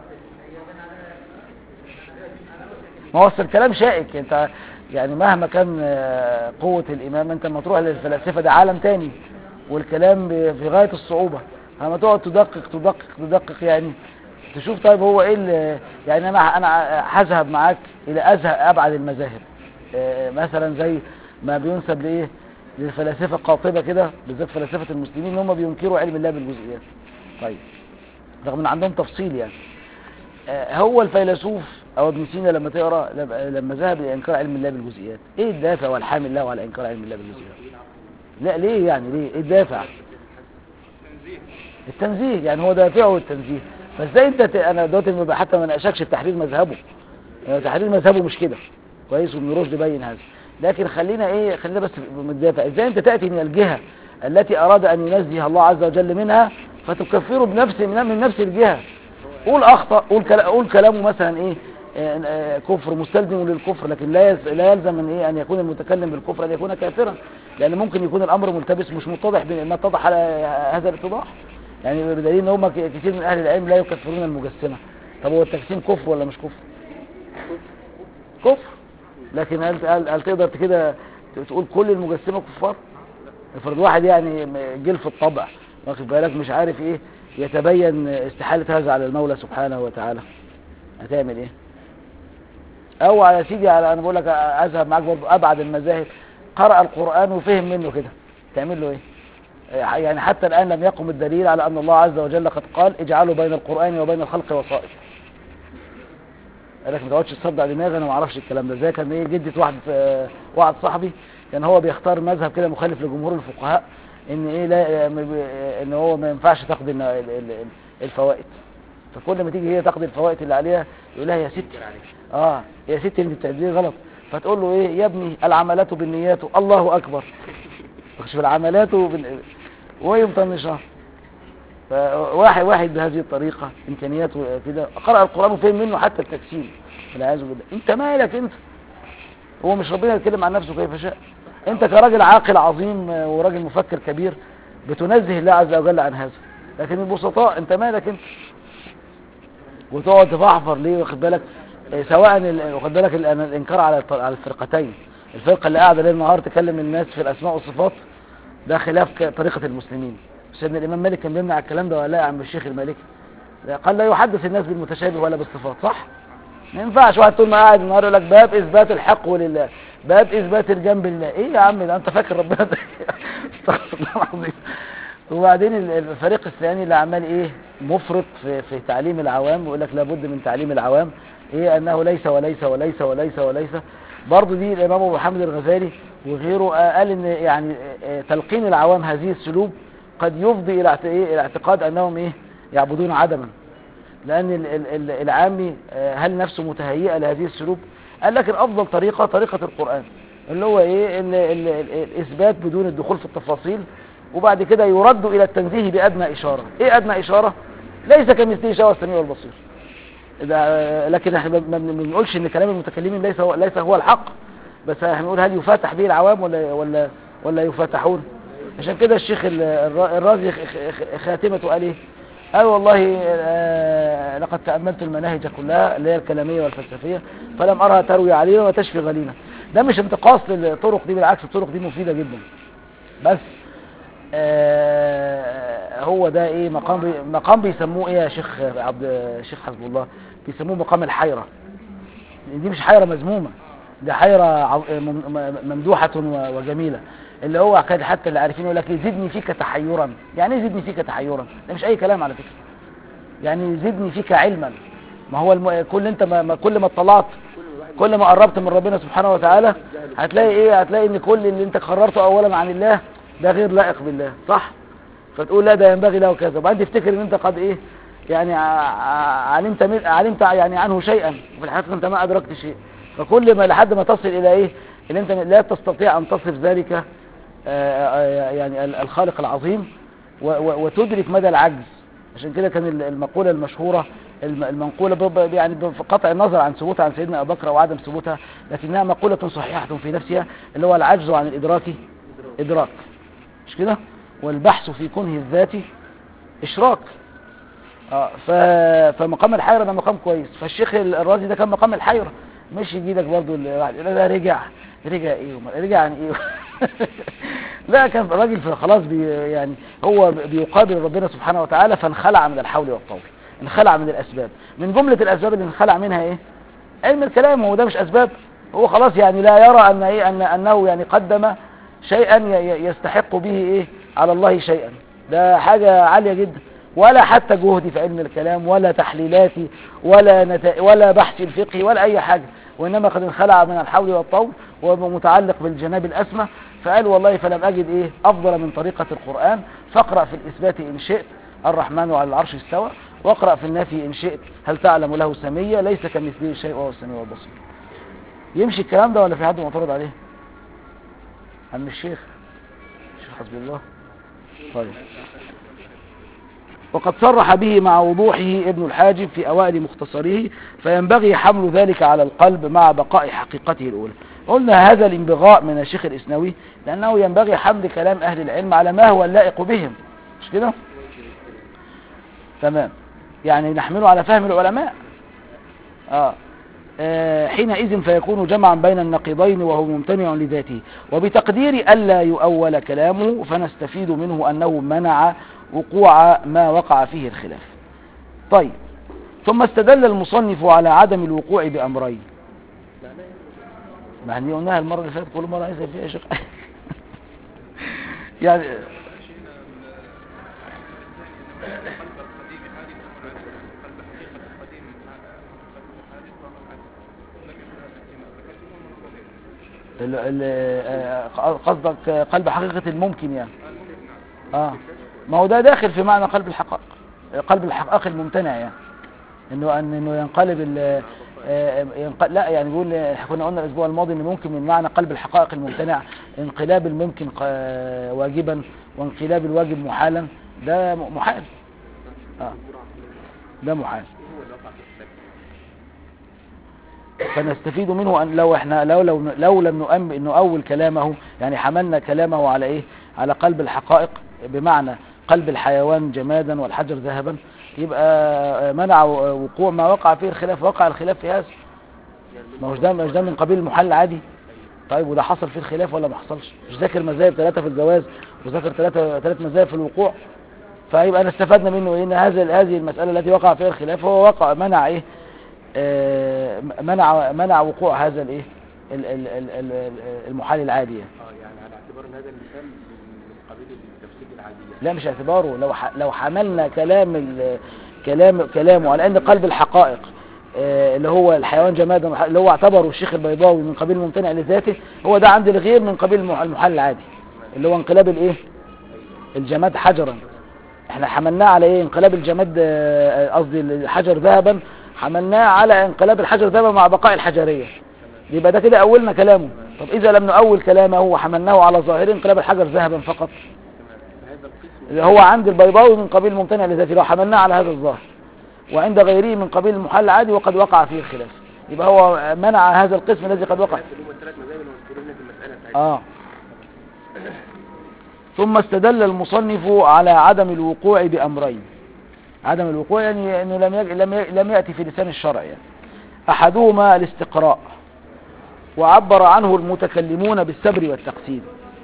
ما هو أصل الكلام شائك انت يعني مهما كان آه، قوة الإمام انت لما تروح للفلاسفة ده عالم تاني والكلام ب- في غاية الصعوبة لما تقعد تدقق تدقق تدقق يعني تشوف طيب هو ايه اللي يعني انا انا هذهب معاك الى ازهق ابعد المذاهب آه، مثلا زي ما بينسب لايه للفلاسفة قاطبة كده بالذات فلاسفة المسلمين ان هم بينكروا علم الله بالجزئيات طيب رغم ان عندهم تفصيل يعني آه، هو الفيلسوف او ابن سينا لما تقرا لما- لما ذهب لانكار علم الله بالجزئيات ايه الدافع والحامل له على انكار علم الله بالجزئيات لا ليه يعني ليه ايه الدافع التنزيه يعني هو دافعه التنزيه فازاي انت ت... انا دلوقتي ما- حتى ما ناقشكش في تحرير مذهبه يعني تحرير مذهبه مش كده كويس وابن رشد بين هذا لكن خلينا ايه خلينا بس متدافع ازاي انت تاتي من الجهه التي اراد ان ينزه الله عز وجل منها فتكفره بنفس من من نفس الجهه قول اخطا قول كلا قول كلامه مثلا ايه آه، آه، كفر مستلزم للكفر لكن لا يز- لا يلزم من ايه ان يكون المتكلم بالكفر ان يكون كافرا لان ممكن يكون الامر ملتبس مش متضح بما اتضح على هذا الاتضاح يعني بدليل ان هم ك- كتير من اهل العلم لا يكفرون المجسمه طب هو التجسيم كفر ولا مش كفر كفر لكن هل, هل, هل تقدر كده تقول كل المجسمه كفار افرض واحد يعني م- جلف الطبع واخد بالك مش عارف ايه يتبين استحاله هذا على المولى سبحانه وتعالى هتعمل ايه او على سيدي على انا بقول لك اذهب معاك برضه ابعد المذاهب قرأ القرآن وفهم منه كده تعمل له ايه يعني حتى الآن لم يقم الدليل على أن الله عز وجل قد قال اجعلوا بين القرآن وبين الخلق وسائط قال لك ما تقعدش تصدع دماغي انا ما اعرفش الكلام ده زي كان ايه جدة واحد آه، واحد صاحبي كان هو بيختار مذهب كده مخالف لجمهور الفقهاء ان ايه لا ما بي- ان هو ما ينفعش تاخد ال- ال- ال- الفوائد فكل ما تيجي هي تاخد الفوائد اللي عليها يقول لها يا ستي اه يا ستي انت بتعمليه غلط فتقول له ايه يا ابني العملات بالنيات الله اكبر مش بالعملات وبال... وهي مطنشها فواحد واحد بهذه الطريقة امكانيات كده قرأ القرآن وفهم منه حتى التجسيم والعياذ بالله انت مالك انت هو مش ربنا يتكلم عن نفسه كيف شاء انت كراجل عاقل عظيم وراجل مفكر كبير بتنزه الله عز وجل عن هذا لكن البسطاء انت مالك انت وتقعد تفحفر ليه واخد بالك اه، سواء ال- واخد بالك ال- الانكار على الط- على الفرقتين الفرقه اللي قاعده ليل نهار تكلم الناس في الاسماء والصفات ده خلاف ك- طريقه المسلمين سيدنا الامام مالك كان بيمنع الكلام ده ولا لا يا عم الشيخ المالكي لا، قال لا يحدث الناس بالمتشابه ولا بالصفات صح ما ينفعش واحد طول ما قاعد النهار يقول لك باب اثبات الحق لله باب اثبات الجنب لله ايه يا عم ده انت فاكر ربنا ده استغفر الله العظيم وبعدين ال- الفريق الثاني اللي عمال ايه مفرط في, في تعليم العوام ويقول لك لابد من تعليم العوام ايه انه ليس وليس وليس وليس وليس برضه دي الامام ابو حامد الغزالي وغيره آه، قال ان يعني آه، تلقين العوام هذه السلوب قد يفضي الى اعت- إيه؟ إلى اعتقاد انهم ايه يعبدون عدما لان ال- ال- ال- العامي آه، هل نفسه متهيئه لهذه السلوب قال لك الافضل طريقه طريقه القران اللي هو ايه ال- ال- ال- الاثبات بدون الدخول في التفاصيل وبعد كده يرد الى التنزيه بادنى اشاره ايه ادنى اشاره ليس كمثله شيء هو السميع والبصير ده لكن احنا ما ما بنقولش ان كلام المتكلمين ليس هو ليس هو الحق بس احنا بنقول هل يفاتح به العوام ولا ولا ولا يفاتحون عشان كده الشيخ ال- الر- الرازي خ- خ- خاتمته قال ايه قال والله آه، لقد تأملت المناهج كلها اللي هي الكلامية والفلسفية فلم أرها تروي علينا وتشفي غلينا ده مش انتقاص للطرق دي بالعكس الطرق دي مفيدة جدا بس آه، هو ده ايه مقام بي مقام بيسموه ايه يا شيخ عبد الشيخ حسب الله بيسموه مقام الحيرة دي مش حيرة مذمومة دي حيرة عظ- مم- م- ممدوحة و- وجميلة اللي هو كان حتى اللي عارفين يقول لك إيه، زدني فيك تحيرا يعني ايه زدني فيك تحيرا ده مش اي كلام على فكرة يعني زدني فيك علما ما هو الم... كل انت ما... ما كل ما اطلعت كل ما قربت من ربنا سبحانه وتعالى هتلاقي ايه هتلاقي ان كل اللي انت قررته اولا عن الله ده غير لائق بالله صح فتقول لا ده ينبغي له كذا وبعدين تفتكر ان انت قد ايه يعني ع- ع- علمت من... علمت يعني عنه شيئا وفي الحقيقه انت ما ادركت شيء فكل ما لحد ما تصل الى ايه ان انت لا تستطيع ان تصف ذلك آه، آه، يعني ال- الخالق العظيم و- و- وتدرك مدى العجز عشان كده كان ال- المقولة المشهورة الم- المنقولة ب- ب- يعني بقطع النظر عن ثبوتها عن سيدنا أبو بكر أو عدم ثبوتها لكنها مقولة صحيحة في نفسها اللي هو العجز عن الإدراك إدراك مش كده والبحث في كنه الذاتي إشراك اه ف... فمقام الحيرة ده مقام كويس فالشيخ الرازي ده كان مقام الحيرة مش يجي لك برضه الواحد يقول لا رجع رجع ايه وما- رجع عن ايه لا كان راجل في- خلاص بي يعني هو بيقابل ربنا سبحانه وتعالى فانخلع من الحول والطول انخلع من الاسباب من جملة الاسباب اللي انخلع منها ايه علم الكلام هو ده مش اسباب هو خلاص يعني لا يرى ان ايه ان انه يعني قدم شيئا ي- ي- يستحق به ايه على الله شيئا ده حاجة عالية جدا ولا حتى جهدي في علم الكلام ولا تحليلاتي ولا نتا... ولا بحث الفقهي ولا اي حاجة وانما قد انخلع من الحول والطول ومتعلق بالجناب الاسمى فقال والله فلم اجد ايه افضل من طريقة القرآن فاقرأ في الاثبات ان شئت الرحمن على العرش استوى واقرأ في النفي ان شئت هل تعلم له سمية ليس كمثله شيء وهو السميع والبصير يمشي الكلام ده ولا في حد معترض عليه عم الشيخ الشيخ حسبي الله طيب وقد صرح به مع وضوحه ابن الحاجب في أوائل مختصره فينبغي حمل ذلك على القلب مع بقاء حقيقته الأولى قلنا هذا الانبغاء من الشيخ الإسنوي لأنه ينبغي حمل كلام أهل العلم على ما هو اللائق بهم مش كده تمام يعني نحمله على فهم العلماء آه. آه حينئذ فيكون جمعا بين النقيضين وهو ممتنع لذاته وبتقدير ألا يؤول كلامه فنستفيد منه أنه منع وقوع ما وقع فيه الخلاف طيب ثم استدل المصنف على عدم الوقوع بأمرين ما احنا قلناها المرة اللي فاتت كل مرة عايز فيها يا شيخ يعني ال- ال- آه، قصدك قلب حقيقة الممكن يعني اه ما هو ده داخل في معنى قلب الحقائق قلب الحقائق الممتنع يعني انه ان انه ينقلب ال آه، ينق... لا يعني بيقول إحنا كنا قلنا الاسبوع الماضي ان ممكن من معنى قلب الحقائق الممتنع انقلاب الممكن ق- واجبا وانقلاب الواجب محالا ده م- محال آه. ده محال هو اللي وقع في الشك فنستفيد منه ان لو احنا لو لو لو لم نؤم نؤول كلامه يعني حملنا كلامه على ايه على قلب الحقائق بمعنى قلب الحيوان جمادا والحجر ذهبا يبقى منع وقوع ما وقع فيه الخلاف وقع الخلاف في هذا ما هوش ده مش ده من قبيل المحل عادي طيب وده حصل فيه الخلاف ولا ما حصلش مش ذاكر مذاهب ثلاثة في الجواز وذاكر ثلاثة ثلاث مذاهب في الوقوع فيبقى استفدنا منه ايه ان هذه هذه المسألة التي وقع فيها الخلاف هو وقع منع ايه آه، منع منع وقوع هذا الايه ال- ال- ال- ال- المحال العادي يعني. اه يعني على اعتبار ان هذا المثال من قبيل التفسير العادية لا مش اعتباره لو ح... لو حملنا كلام ال... كلام كلامه على ان قلب الحقائق آه، اللي هو الحيوان جماد ومح- اللي هو اعتبره الشيخ البيضاوي من قبيل الممتنع لذاته هو ده عند الغير من قبيل المح- المحل العادي اللي هو انقلاب الايه الجماد حجرا احنا حملناه على ايه انقلاب الجماد آه، قصدي الحجر ذهبا حملناه على انقلاب الحجر ذهبا مع بقاء الحجرية يبقى ده كده اولنا كلامه طب اذا لم نؤول كلامه وحملناه على ظاهر انقلاب الحجر ذهبا فقط هذا القسم اللي هو عند البيضاوي من قبيل الممتنع لذاته لو حملناه على هذا الظاهر وعند غيره من قبيل المحل العادي وقد وقع فيه الخلاف يبقى هو منع هذا القسم الذي قد وقع اللي هم الثلاث مذاهب اللي مذكورين في المسألة بتاعتنا آه ثم استدل المصنف على عدم الوقوع بأمرين عدم الوقوع يعني أنه لم يج... لم, ي... لم يأتي في لسان الشرع يعني. أحدهما الاستقراء وعبر عنه المتكلمون بالسبر والتقسيم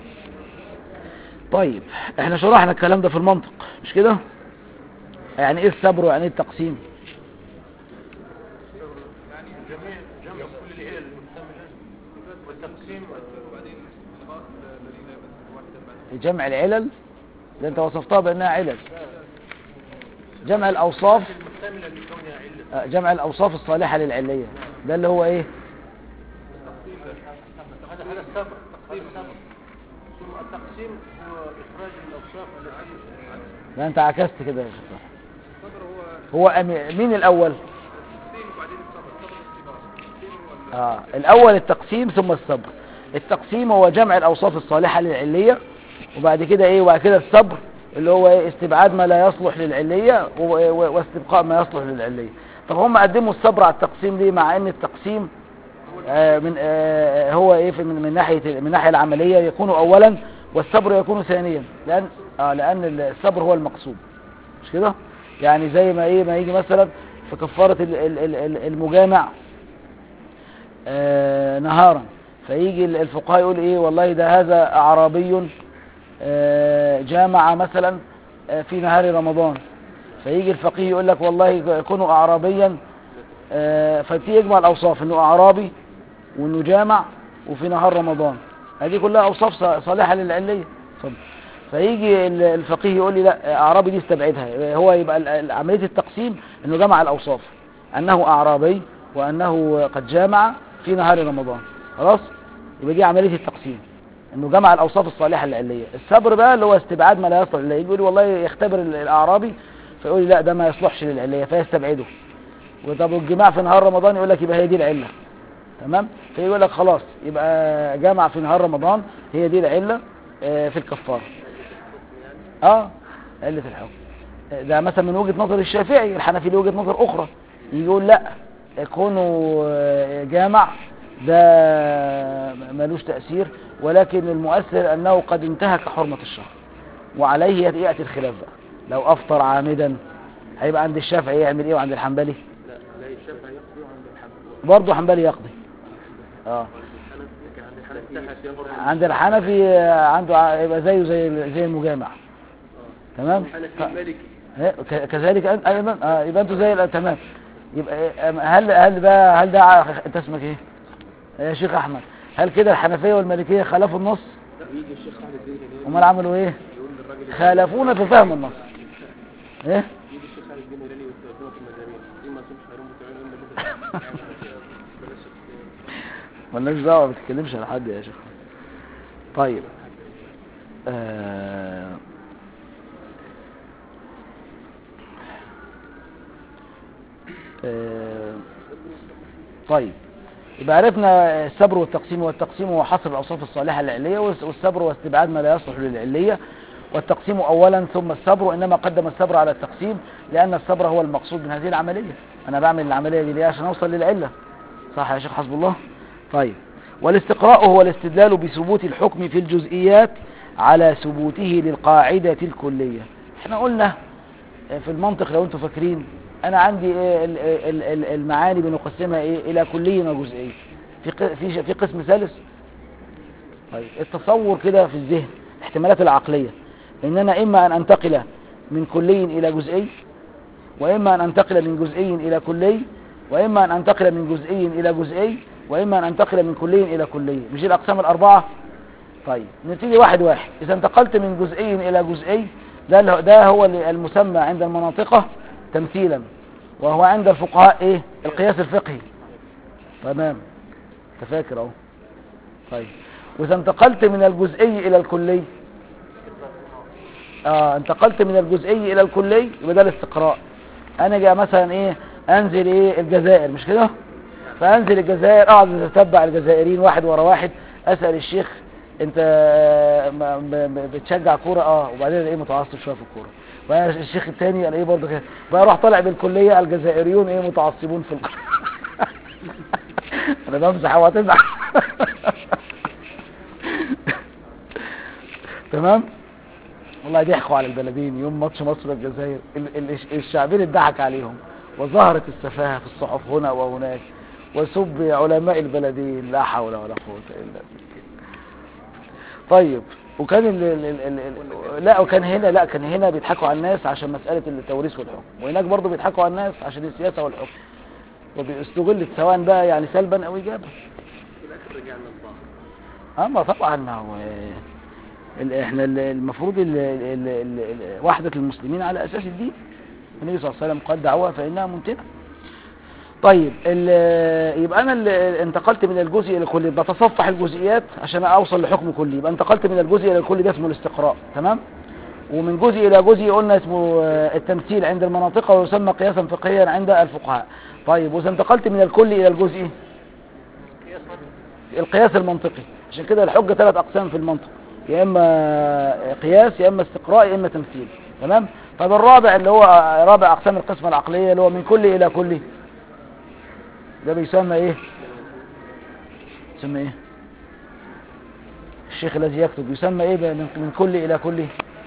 طيب احنا شرحنا الكلام ده في المنطق مش كده يعني ايه السبر ويعني ايه التقسيم يعني جميع جمع كل العلل المحتملة والتقسيم وبعدين الغاء الذي لا يمثل واحدا بعد جمع العلل ده انت وصفتها بانها علل جمع الاوصاف المحتملة لكونها علة آه، جمع الاوصاف الصالحة للعلية ده اللي هو ايه هذا هذا السبر تقسيم السبر ثم التقسيم هو إخراج الأوصاف التي لا انت عكست كده يا شيخ الصبر هو هو أمي- مين الاول التقسيم وبعدين الصبر الصبر الاختبار التقسيم هو آه. الاول التقسيم ثم الصبر التقسيم هو جمع الاوصاف الصالحة للعلية وبعد كده ايه وبعد كده الصبر اللي هو ايه استبعاد ما لا يصلح للعلية و- و- واستبقاء ما يصلح للعلية طب هم قدموا الصبر على التقسيم ليه مع ان التقسيم آه، من آه، هو ايه في- من من ناحيه من الناحيه العمليه يكون اولا والصبر يكون ثانيا لان اه لان الصبر هو المقصود مش كده يعني زي ما ايه ما يجي مثلا في كفاره ال- ال- ال- ال- المجامع آه، نهارا فيجي ال- الفقهاء يقول ايه والله ده هذا اعرابي آه، جامع مثلا آه، في نهار رمضان فيجي الفقيه يقول لك والله كونوا اعرابيا آه، فبتيجي يجمع الاوصاف انه اعرابي وانه جامع وفي نهار رمضان هذه كلها اوصاف ص- صالحه للعليه اتفضل. فيجي ال- الفقيه يقول لي لا اعرابي دي استبعدها هو يبقى ال- ال- عمليه التقسيم انه جمع الاوصاف انه اعرابي وانه قد جامع في نهار رمضان خلاص يبقى دي عمليه التقسيم انه جمع الاوصاف الصالحه للعليه الصبر بقى اللي هو استبعاد ما لا يصلح للعليه يقول لي والله يختبر ال- الاعرابي فيقول لي لا ده ما يصلحش للعليه فيستبعده وطب الجماع في نهار رمضان يقول لك يبقى هي دي العله تمام فيقول لك خلاص يبقى جمع في نهار رمضان هي دي العله آه، في الكفاره اه عله الحكم آه، ده مثلا من وجهه نظر الشافعي الحنفي له وجهه نظر اخرى يجي يقول لا كونه آه، جامع ده ملوش تاثير ولكن المؤثر انه قد انتهك حرمه الشهر وعليه ياتي الخلاف بقى لو افطر عامدا هيبقى عند الشافعي يعمل ايه وعند الحنبلي لا لا الشافعي يقضي وعند الحنبلي برضه حنبلي يقضي اه لكن عند الحنفي يقضي عند الحنفي آه، عنده ع- يبقى زيه زي زي المجامع تمام حنفي مالكي ك- ك- كذلك أن- ايضا اه يبقى انتوا زي ال- تمام يبقى إيه، أم- هل هل بقى هل ده ع- انت اسمك ايه يا شيخ احمد هل كده الحنفيه والمالكيه خالفوا النص يجي الشيخ خالد الدين هلالي امال عملوا ايه يقول للراجل خالفونا في فهم النص ايه يجي الشيخ خالد الدين هلالي ويتوجهوا في المزامير دي ما تكونش خيرهم بتوعين الا بلاش مالناش دعوه ما بتتكلمش على حد يا شيخ طيب آه آه طيب يبقى عرفنا الصبر والتقسيم والتقسيم هو حصر الأوصاف الصالحة للعلية والس- والصبر واستبعاد ما لا يصلح للعلية والتقسيم أولا ثم الصبر وإنما قدم الصبر على التقسيم لأن الصبر هو المقصود من هذه العملية أنا بعمل العملية دي ليه عشان أوصل للعلة صح يا شيخ حسب الله طيب والاستقراء هو الاستدلال بثبوت الحكم في الجزئيات على ثبوته للقاعدة الكلية احنا قلنا في المنطق لو انتم فاكرين انا عندي ايه ال- ال- ال- المعاني بنقسمها ايه الى كلية وجزئية في ق- في ش- في قسم ثالث طيب التصور كده في الذهن الاحتمالات العقلية ان انا اما ان انتقل من كلي الى جزئي واما ان انتقل من جزئي الى كلي واما ان انتقل من جزئي الى جزئي واما ان انتقل من كلي الى كلي مش دي الاقسام الاربعه طيب نبتدي واحد واحد اذا انتقلت من جزئي الى جزئي ده اللي هو- ده هو اللي المسمى عند المناطقه تمثيلا وهو عند الفقهاء ايه القياس الفقهي تمام انت فاكر اهو طيب واذا انتقلت من الجزئي الى الكلي اه انتقلت من الجزئي الى الكلي يبقى ده الاستقراء انا جاي مثلا ايه انزل ايه الجزائر مش كده فانزل الجزائر اقعد اتتبع الجزائريين واحد ورا واحد اسال الشيخ انت آه، ما- ب- ب- بتشجع كوره اه وبعدين الاقيه متعصب شويه في الكوره وبعدين الشيخ الثاني الاقيه برضه كده بقى اروح طالع بالكليه الجزائريون ايه متعصبون في الكوره انا بمزح وهتزعل تمام والله ضحكوا على البلدين يوم ماتش مصر والجزائر ال- ال- الشعبين اتضحك عليهم وظهرت السفاهة في الصحف هنا وهناك وسب علماء البلدين لا حول ولا قوة إلا بالله طيب وكان ال ال ال ال ال لا وكان هنا لا كان هنا بيضحكوا على الناس عشان مسألة التوريث والحكم وهناك برضه بيضحكوا على الناس عشان السياسة والحكم وبيستغل سواء بقى يعني سلبا او ايجابا في الاخر رجعنا لبعض اما طبعا ما هو ال- احنا ال- المفروض ال- ال- ال- ال- وحدة المسلمين على اساس الدين النبي صلى الله عليه وسلم قال دعوة فانها منتنة طيب ال- يبقى انا اللي انتقلت من الجزء الى الكلي بتصفح الجزئيات عشان اوصل لحكم كلي يبقى انتقلت من الجزء الى الكلي ده اسمه الاستقراء تمام ومن جزء الى جزء قلنا اسمه آه، التمثيل عند المناطق ويسمى قياسا فقهيا عند الفقهاء طيب واذا انتقلت من الكلي الى الجزئي القياس المنطقي عشان كده الحجة ثلاث أقسام في المنطق يا إما قياس يا إما استقراء يا إما تمثيل تمام طب الرابع اللي هو رابع أقسام القسمة العقلية اللي هو من كل إلى كل ده بيسمى إيه يسمى إيه الشيخ الذي يكتب يسمى إيه بقى من من كل إلى كل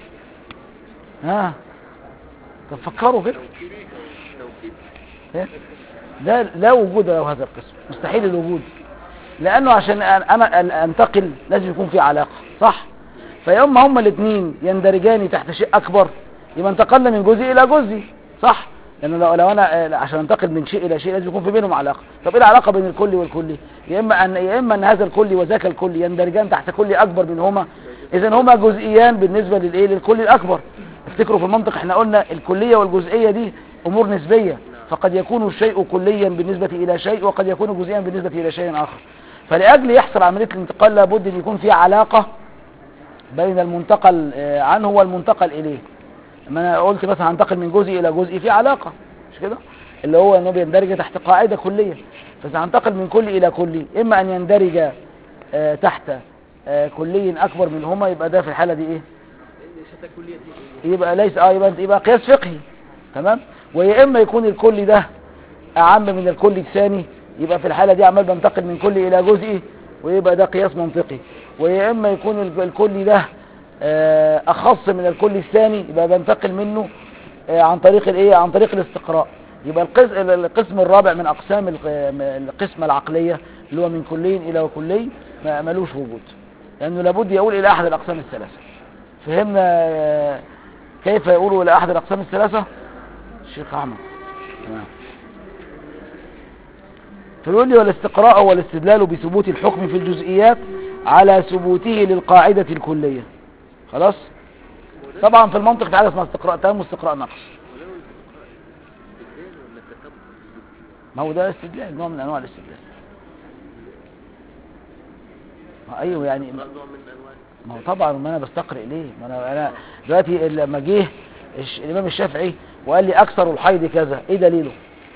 ها طب فكروا كده توكيد إيه؟ لا لا وجود له هذا القسم مستحيل الوجود لانه عشان أن- انا انتقل لازم يكون في علاقه صح فيوم ما هما الاثنين يندرجان تحت شيء اكبر يبقى انتقلنا من جزء الى جزء صح لان لو, لو انا آه، عشان انتقل من شيء الى شيء لازم يكون في بينهم علاقه طب ايه العلاقه بين الكل والكلي يا اما ان يا اما ان هذا الكلي وذاك الكلي يندرجان تحت كلي اكبر منهما اذا هما جزئيان بالنسبه للايه للكلي الاكبر افتكروا في المنطق احنا قلنا الكليه والجزئيه دي امور نسبيه فقد يكون الشيء كليا بالنسبه الى شيء وقد يكون جزئيا بالنسبه الى شيء اخر فلاجل يحصل عمليه الانتقال لابد ان يكون في علاقه بين المنتقل آه، عنه والمنتقل اليه لما انا قلت مثلا هنتقل من جزء الى جزء في علاقه مش كده اللي هو انه بيندرج تحت قاعده كليه فاذا هنتقل من كل الى كلي اما ان يندرج آه، تحت آه، كلي اكبر منهما يبقى ده في الحاله دي ايه ليست كلية دي يبقى ليس اه يبقى يبقى قياس فقهي تمام ويا اما يكون الكل ده اعم من الكل الثاني يبقى في الحاله دي عمال بنتقل من كل الى جزء ويبقى ده قياس منطقي ويا اما يكون ال- الكل ده آه، اخص من الكل الثاني يبقى بنتقل منه آه، عن طريق الايه عن طريق الاستقراء يبقى القس- القسم الرابع من اقسام الق- القسمه العقليه اللي هو من كلي الى وكلي ما ملوش وجود لانه لابد يقول الى احد الاقسام الثلاثه فهمنا آه، كيف يقول الى احد الاقسام الثلاثه الشيخ احمد تمام فيقول لي والاستقراء هو الاستدلال بثبوت الحكم في الجزئيات على ثبوته للقاعدة الكلية خلاص طبعا في المنطق في حاجة اسمها استقراء تام واستقراء نقص ولو استدلال ولا تتبع ما هو ده استدلال نوع من انواع الاستدلال ما ايوه يعني نوع من انواع ما هو طبعا ما انا بستقرئ ليه ما انا انا دلوقتي لما جه الش- الامام الشافعي وقال لي اكثر الحيض كذا ايه دليله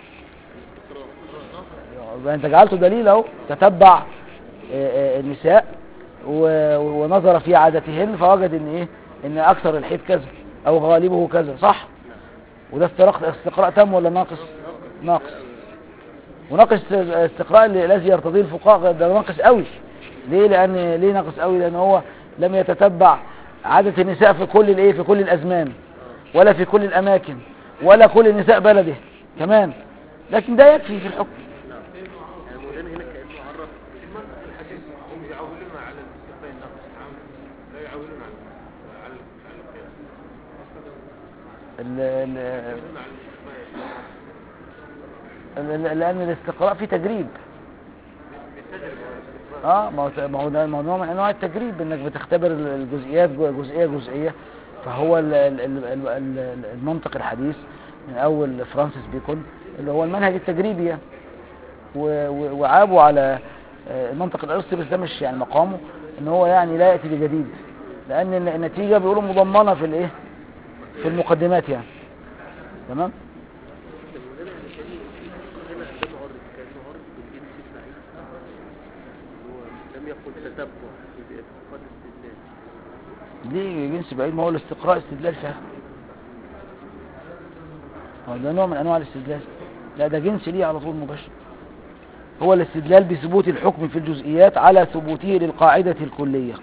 يبقى انت جعلته دليل اهو تتبع آه، آه، النساء و- ونظر في عادتهن فوجد ان ايه ان اكثر الحيض كذا او غالبه كذا صح وده استقراء استقراء تام ولا ناقص ناقص وناقص استقراء اللي الذي يرتضيه الفقهاء ده ناقص قوي ليه لان ليه ناقص قوي لان هو لم يتتبع عادة النساء في كل الايه في كل الازمان ولا في كل الاماكن ولا كل نساء بلده كمان لكن ده يكفي في الحكم يعني مولانا هنا كانه عرف الحديث هم يعولون على الاستقراء النقص نعم لا يعولون على على على القياس ال- ال- يعولون على الاستقراء ال- ال- لان الاستقراء فيه تجريب بالتجربة والاستقراء اه ما هو ما هو ده ما هو نوع من انواع التجريب انك بتختبر الجزئيات جو- جزئيه جزئيه فهو ال- ال- ال- ال- ال- المنطق الحديث من اول فرانسيس بيكون اللي هو المنهج التجريبي يعني و- و- وعابوا على آه، المنطق الارسطي بس ده مش يعني مقامه ان هو يعني لا ياتي بجديد لان الن- النتيجه بيقولوا مضمنه في الايه في المقدمات يعني تمام مولانا يعني كان هنا عندما عرف كانه عرف بالجنس البعيد هو لم يقل تتبع يبقى قد استدلال ليه جنس بعيد ما هو الاستقراء استدلال فهم هو ده نوع من انواع الاستدلال لا ده جنس ليه على طول مباشر هو الاستدلال بثبوت الحكم في الجزئيات على ثبوته للقاعدة الكلية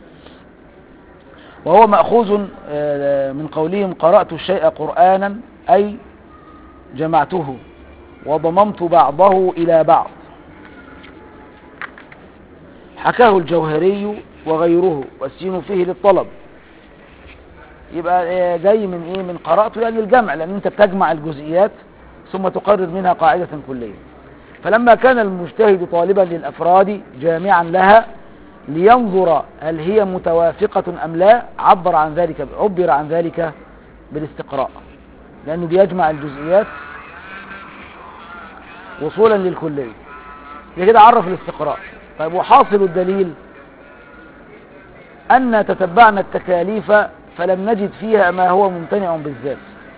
وهو مأخوذ آه، من قولهم قرأت الشيء قرآنا أي جمعته وضممت بعضه إلى بعض حكاه الجوهري وغيره والسين فيه للطلب يبقى آه، جاي من ايه من قراءته يعني الجمع لان انت بتجمع الجزئيات ثم تقرر منها قاعدة كلية فلما كان المجتهد طالبا للافراد جامعا لها لينظر هل هي متوافقة ام لا عبر عن ذلك عبر عن ذلك بالاستقراء لانه بيجمع الجزئيات وصولا للكلية دي كده عرف الاستقراء طيب وحاصل الدليل أن تتبعنا التكاليف فلم نجد فيها ما هو ممتنع بالذات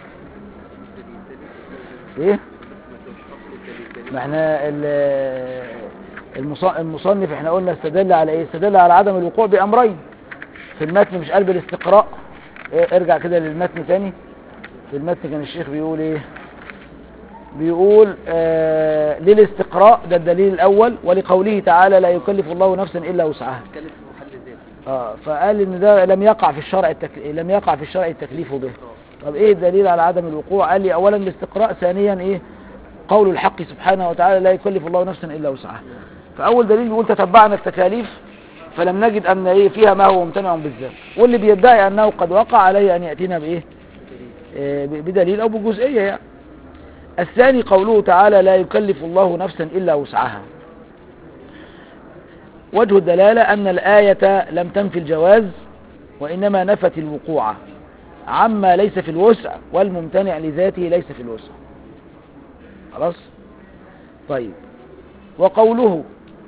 ايه ما احنا ال- المص- المصنف احنا قلنا استدل على ايه استدل على عدم الوقوع بامرين في المتن مش قلب الاستقراء إيه ارجع كده للمتن تاني في المتن كان الشيخ بيقول ايه بيقول آه للاستقراء ده الدليل الاول ولقوله تعالى لا يكلف الله نفسا الا وسعها اتكلم في محل ذاتي اه فقال ان ده لم يقع في الشرع التك... لم يقع في الشرع التكليف به طب ايه الدليل على عدم الوقوع قال لي اولا الاستقراء ثانيا ايه قول الحق سبحانه وتعالى لا يكلف الله نفسا الا وسعها فاول دليل بيقول تتبعنا التكاليف فلم نجد ان ايه فيها ما هو ممتنع بالذات واللي بيدعي انه قد وقع عليه ان ياتينا بايه آه، ب- بدليل او بجزئيه يعني الثاني قوله تعالى لا يكلف الله نفسا الا وسعها وجه الدلالة أن الآية لم تنفي الجواز وإنما نفت الوقوع عما ليس في الوسع والممتنع لذاته ليس في الوسع خلاص طيب وقوله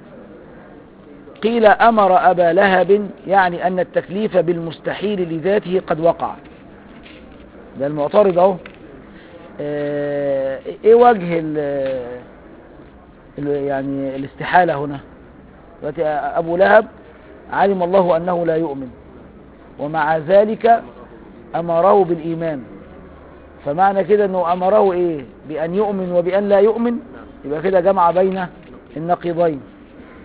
قيل أمر أبا لهب يعني أن التكليف بالمستحيل لذاته قد وقع ده المعترض اهو آه، ايه وجه ال ال- يعني الاستحالة هنا دلوقتي أبو لهب علم الله أنه لا يؤمن ومع ذلك أمره بالإيمان فمعنى كده أنه أمره إيه بأن يؤمن وبأن لا يؤمن يبقى كده جمع بين النقيضين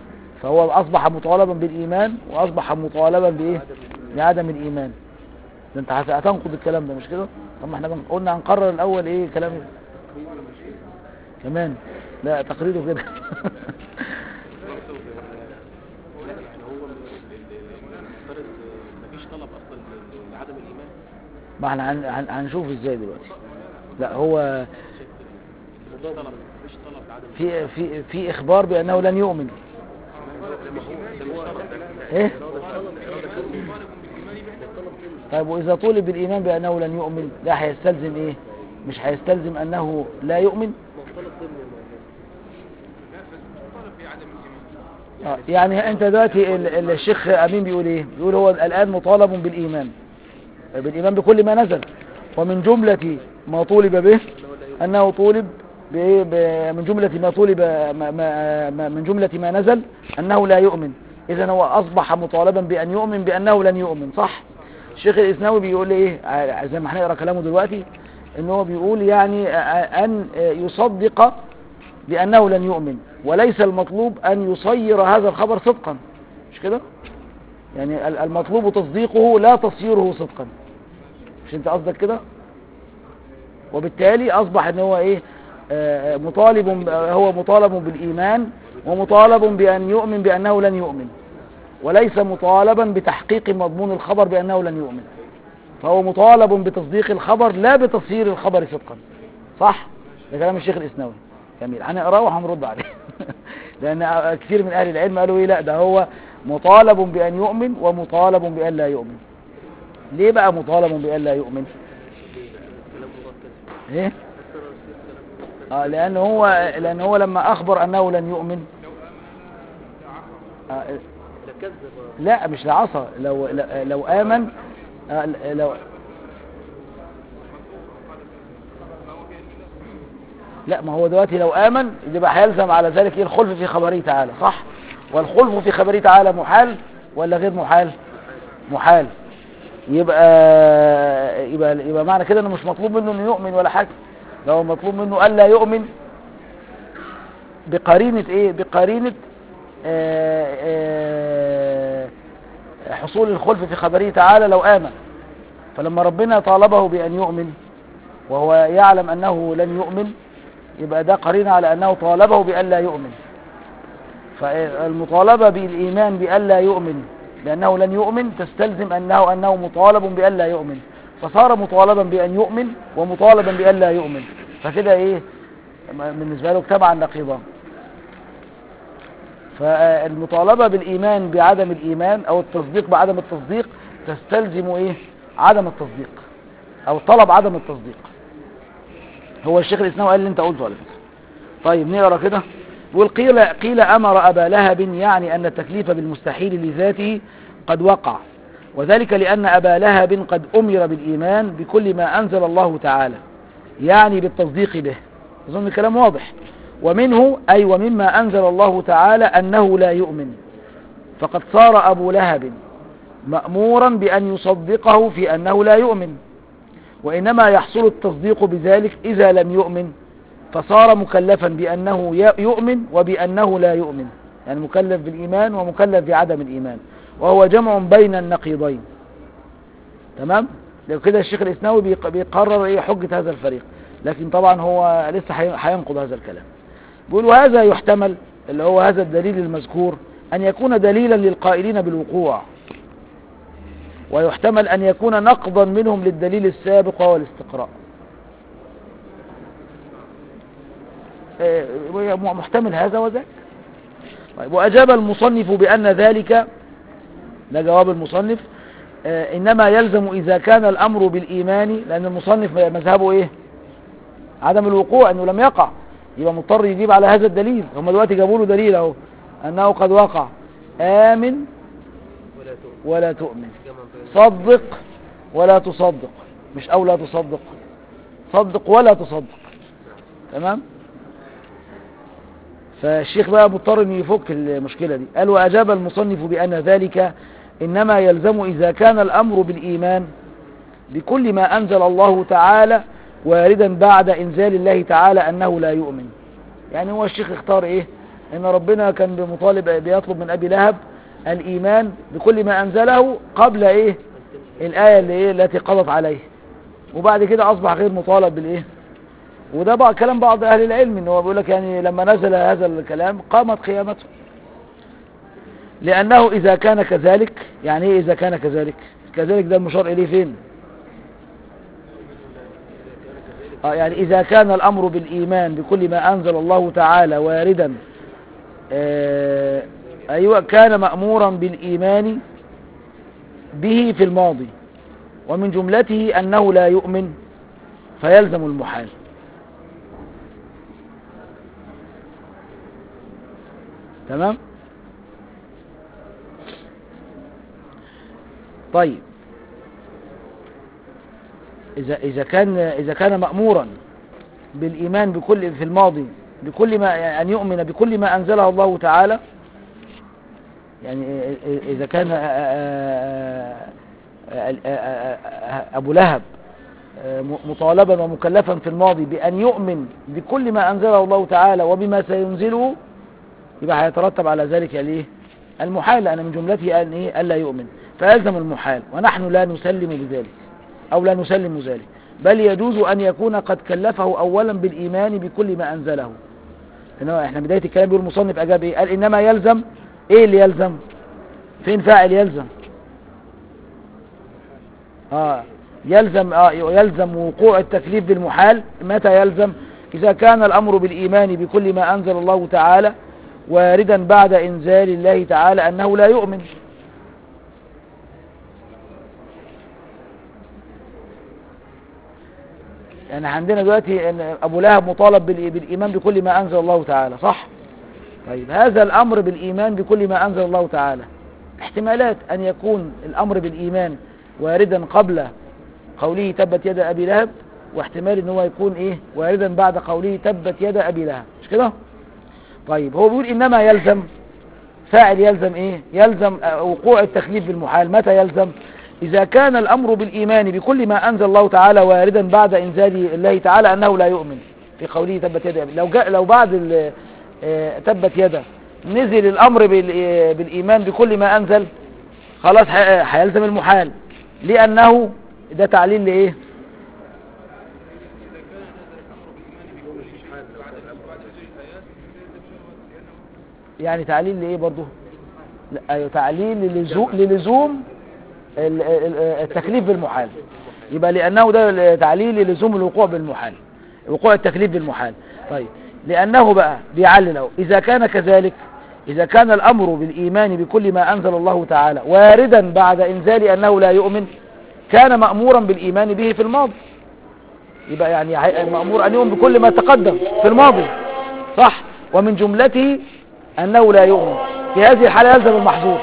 فهو أصبح مطالبا بالإيمان وأصبح مطالبا بإيه بعدم الإيمان ده انت هت- هتنقض الكلام ده مش كده طب ما احنا بن- قلنا هنقرر الاول ايه كلام كمان لا تقريره كده مكتوب آه، لا يعني هو ال- ال- ال- المفترض آه، مفيش طلب اصلا ل- لعدم الايمان ما احنا هن- هن- هنشوف ازاي دلوقتي لا هو مفيش طلب مفيش طلب لعدم في في في اخبار بانه لن يؤمن ايه طيب واذا طولب بالايمان بانه لن يؤمن ده هيستلزم ايه مش هيستلزم انه لا يؤمن آه، يعني انت دلوقتي ال- ال- الشيخ امين بيقول ايه بيقول هو الان مطالب بالايمان بالايمان بكل ما نزل ومن جملة ما طولب به انه طولب بإيه؟ ب- من جملة ما طولب ما ما ما- من جملة ما نزل انه لا يؤمن اذا هو اصبح مطالبا بان يؤمن بانه لن يؤمن صح الشيخ الاسناوي بيقول ايه ع- زي ما هنقرا كلامه دلوقتي ان هو بيقول يعني آه، ان آه، يصدق بأنه لن يؤمن وليس المطلوب أن يصير هذا الخبر صدقا مش كده يعني ال- المطلوب تصديقه لا تصيره صدقا مش انت قصدك كده وبالتالي أصبح ان هو ايه آه، مطالب ب- هو مطالب بالإيمان ومطالب بأن يؤمن بأنه لن يؤمن وليس مطالبا بتحقيق مضمون الخبر بأنه لن يؤمن فهو مطالب بتصديق الخبر لا بتصير الخبر صدقا صح ده كلام الشيخ الإسناوي جميل هنقراه وهنرد عليه لأن كثير من أهل العلم قالوا إيه لا ده هو مطالب بأن يؤمن ومطالب بأن لا يؤمن ليه بقى مطالب بأن لا يؤمن ايه اه لأن هو لأن هو لما أخبر أنه لن يؤمن آه ده كذب لا مش لعصى لو لو- لو آمن آه لو لا ما هو دلوقتي لو آمن يبقى هيلزم على ذلك ايه الخلف في خبره تعالى صح والخلف في خبره تعالى محال ولا غير محال محال يبقى يبقى يبقى معنى كده انه مش مطلوب منه انه يؤمن ولا حاجه لو مطلوب منه الا يؤمن بقرينه ايه بقرينه آه، آه، حصول الخلف في خبره تعالى لو آمن فلما ربنا طالبه بأن يؤمن وهو يعلم أنه لن يؤمن يبقى ده قرينة على أنه طالبه بأن لا يؤمن فالمطالبة بالإيمان بأن لا يؤمن لأنه لن يؤمن تستلزم أنه أنه مطالب بأن لا يؤمن فصار مطالبا بأن يؤمن ومطالبا بأن لا يؤمن فكده إيه بالنسبة له اجتمع النقيضان فالمطالبة بالإيمان بعدم الإيمان أو التصديق بعدم التصديق تستلزم إيه عدم التصديق أو طلب عدم التصديق هو الشيخ الإسلام قال اللي أنت قلته على فكرة طيب نقرأ كده يقول قيل, قيل أمر أبا لهب يعني أن التكليف بالمستحيل لذاته قد وقع وذلك لأن أبا لهب قد أمر بالإيمان بكل ما أنزل الله تعالى يعني بالتصديق به أظن الكلام واضح ومنه أي ومما أنزل الله تعالى أنه لا يؤمن فقد صار أبو لهب مأمورا بأن يصدقه في أنه لا يؤمن وإنما يحصل التصديق بذلك إذا لم يؤمن فصار مكلفا بأنه يؤمن وبأنه لا يؤمن يعني مكلف بالإيمان ومكلف بعدم الإيمان وهو جمع بين النقيضين تمام لو كده الشيخ الإسناوي بيق- بيقرر إيه حجة هذا الفريق لكن طبعا هو لسه هي- هينقض هذا الكلام بيقول وهذا يحتمل اللي هو هذا الدليل المذكور أن يكون دليلا للقائلين بالوقوع ويحتمل أن يكون نقضا منهم للدليل السابق وهو الاستقراء آه، محتمل هذا وذاك طيب وأجاب المصنف بأن ذلك ده جواب المصنف آه، إنما يلزم إذا كان الأمر بالإيمان لأن المصنف مذهبه إيه عدم الوقوع أنه لم يقع يبقى مضطر يجيب على هذا الدليل هم دلوقتي جابوا له دليل اهو أنه قد وقع آمن ولا تؤمن ولا تؤمن جمع بين صدق ولا تصدق مش أو لا تصدق صدق ولا تصدق تمام فالشيخ بقى مضطر انه يفك المشكلة دي قال وأجاب المصنف بأن ذلك إنما يلزم إذا كان الأمر بالإيمان بكل ما أنزل الله تعالى واردا بعد إنزال الله تعالى أنه لا يؤمن يعني هو الشيخ اختار إيه إن ربنا كان بمطالب بيطلب من أبي لهب الإيمان بكل ما أنزله قبل إيه الآية اللي إيه التي قضت عليه وبعد كده أصبح غير مطالب بالإيه وده بقى كلام بعض أهل العلم إن هو بيقول لك يعني لما نزل هذا الكلام قامت قيامته لأنه إذا كان كذلك يعني إيه إذا كان كذلك كذلك ده المشار إليه فين آه يعني إذا كان الأمر بالإيمان بكل ما أنزل الله تعالى واردا آه أيوة كان مأمورا بالإيمان به في الماضي ومن جملته أنه لا يؤمن فيلزم المحال تمام طيب إذا إذا كان إذا كان مأمورا بالإيمان بكل في الماضي بكل ما يعني أن يؤمن بكل ما أنزله الله تعالى يعني إذا كان أبو لهب مطالبا ومكلفا في الماضي بأن يؤمن بكل ما أنزله الله تعالى وبما سينزله يبقى هيترتب على ذلك الايه المحال لأن من جملته أن إيه ألا يؤمن فيلزم المحال ونحن لا نسلم بذلك أو لا نسلم ذلك بل يجوز أن يكون قد كلفه أولا بالإيمان بكل ما أنزله إنما إحنا بداية الكلام بيقول المصنف أجاب إيه قال إنما يلزم إيه اللي يلزم فين فاعل يلزم آه يلزم آه يلزم وقوع التكليف بالمحال متى يلزم إذا كان الأمر بالإيمان بكل ما أنزل الله تعالى واردا بعد إنزال الله تعالى أنه لا يؤمن يعني عندنا دلوقتي ان ابو لهب مطالب بالايمان بكل ما انزل الله تعالى صح طيب هذا الامر بالايمان بكل ما انزل الله تعالى احتمالات ان يكون الامر بالايمان واردا قبل قوله تبت يد ابي لهب واحتمال ان هو يكون ايه واردا بعد قوله تبت يد ابي لهب مش كده طيب هو بيقول انما يلزم فاعل يلزم ايه يلزم وقوع التكليف بالمحال متى يلزم إذا كان الأمر بالإيمان بكل ما أنزل الله تعالى واردا بعد إنزال الله تعالى أنه لا يؤمن في قوله تبت يدا لو جاء لو بعد تبت يدا نزل الأمر بالإيمان بكل ما أنزل خلاص هيلزم المحال لأنه ده تعليل لإيه يعني تعليل لإيه برضو لا أيوة تعليل للزوم, للزوم التكليف بالمحال يبقى لأنه ده تعليل للزوم الوقوع بالمحال وقوع التكليف بالمحال طيب لأنه بقى بيعلل إذا كان كذلك إذا كان الأمر بالإيمان بكل ما أنزل الله تعالى واردا بعد إنزال أنه لا يؤمن كان مأمورا بالإيمان به في الماضي يبقى يعني مأمور أن يؤمن بكل ما تقدم في الماضي صح ومن جملته أنه لا يؤمن في هذه الحالة يلزم المحظور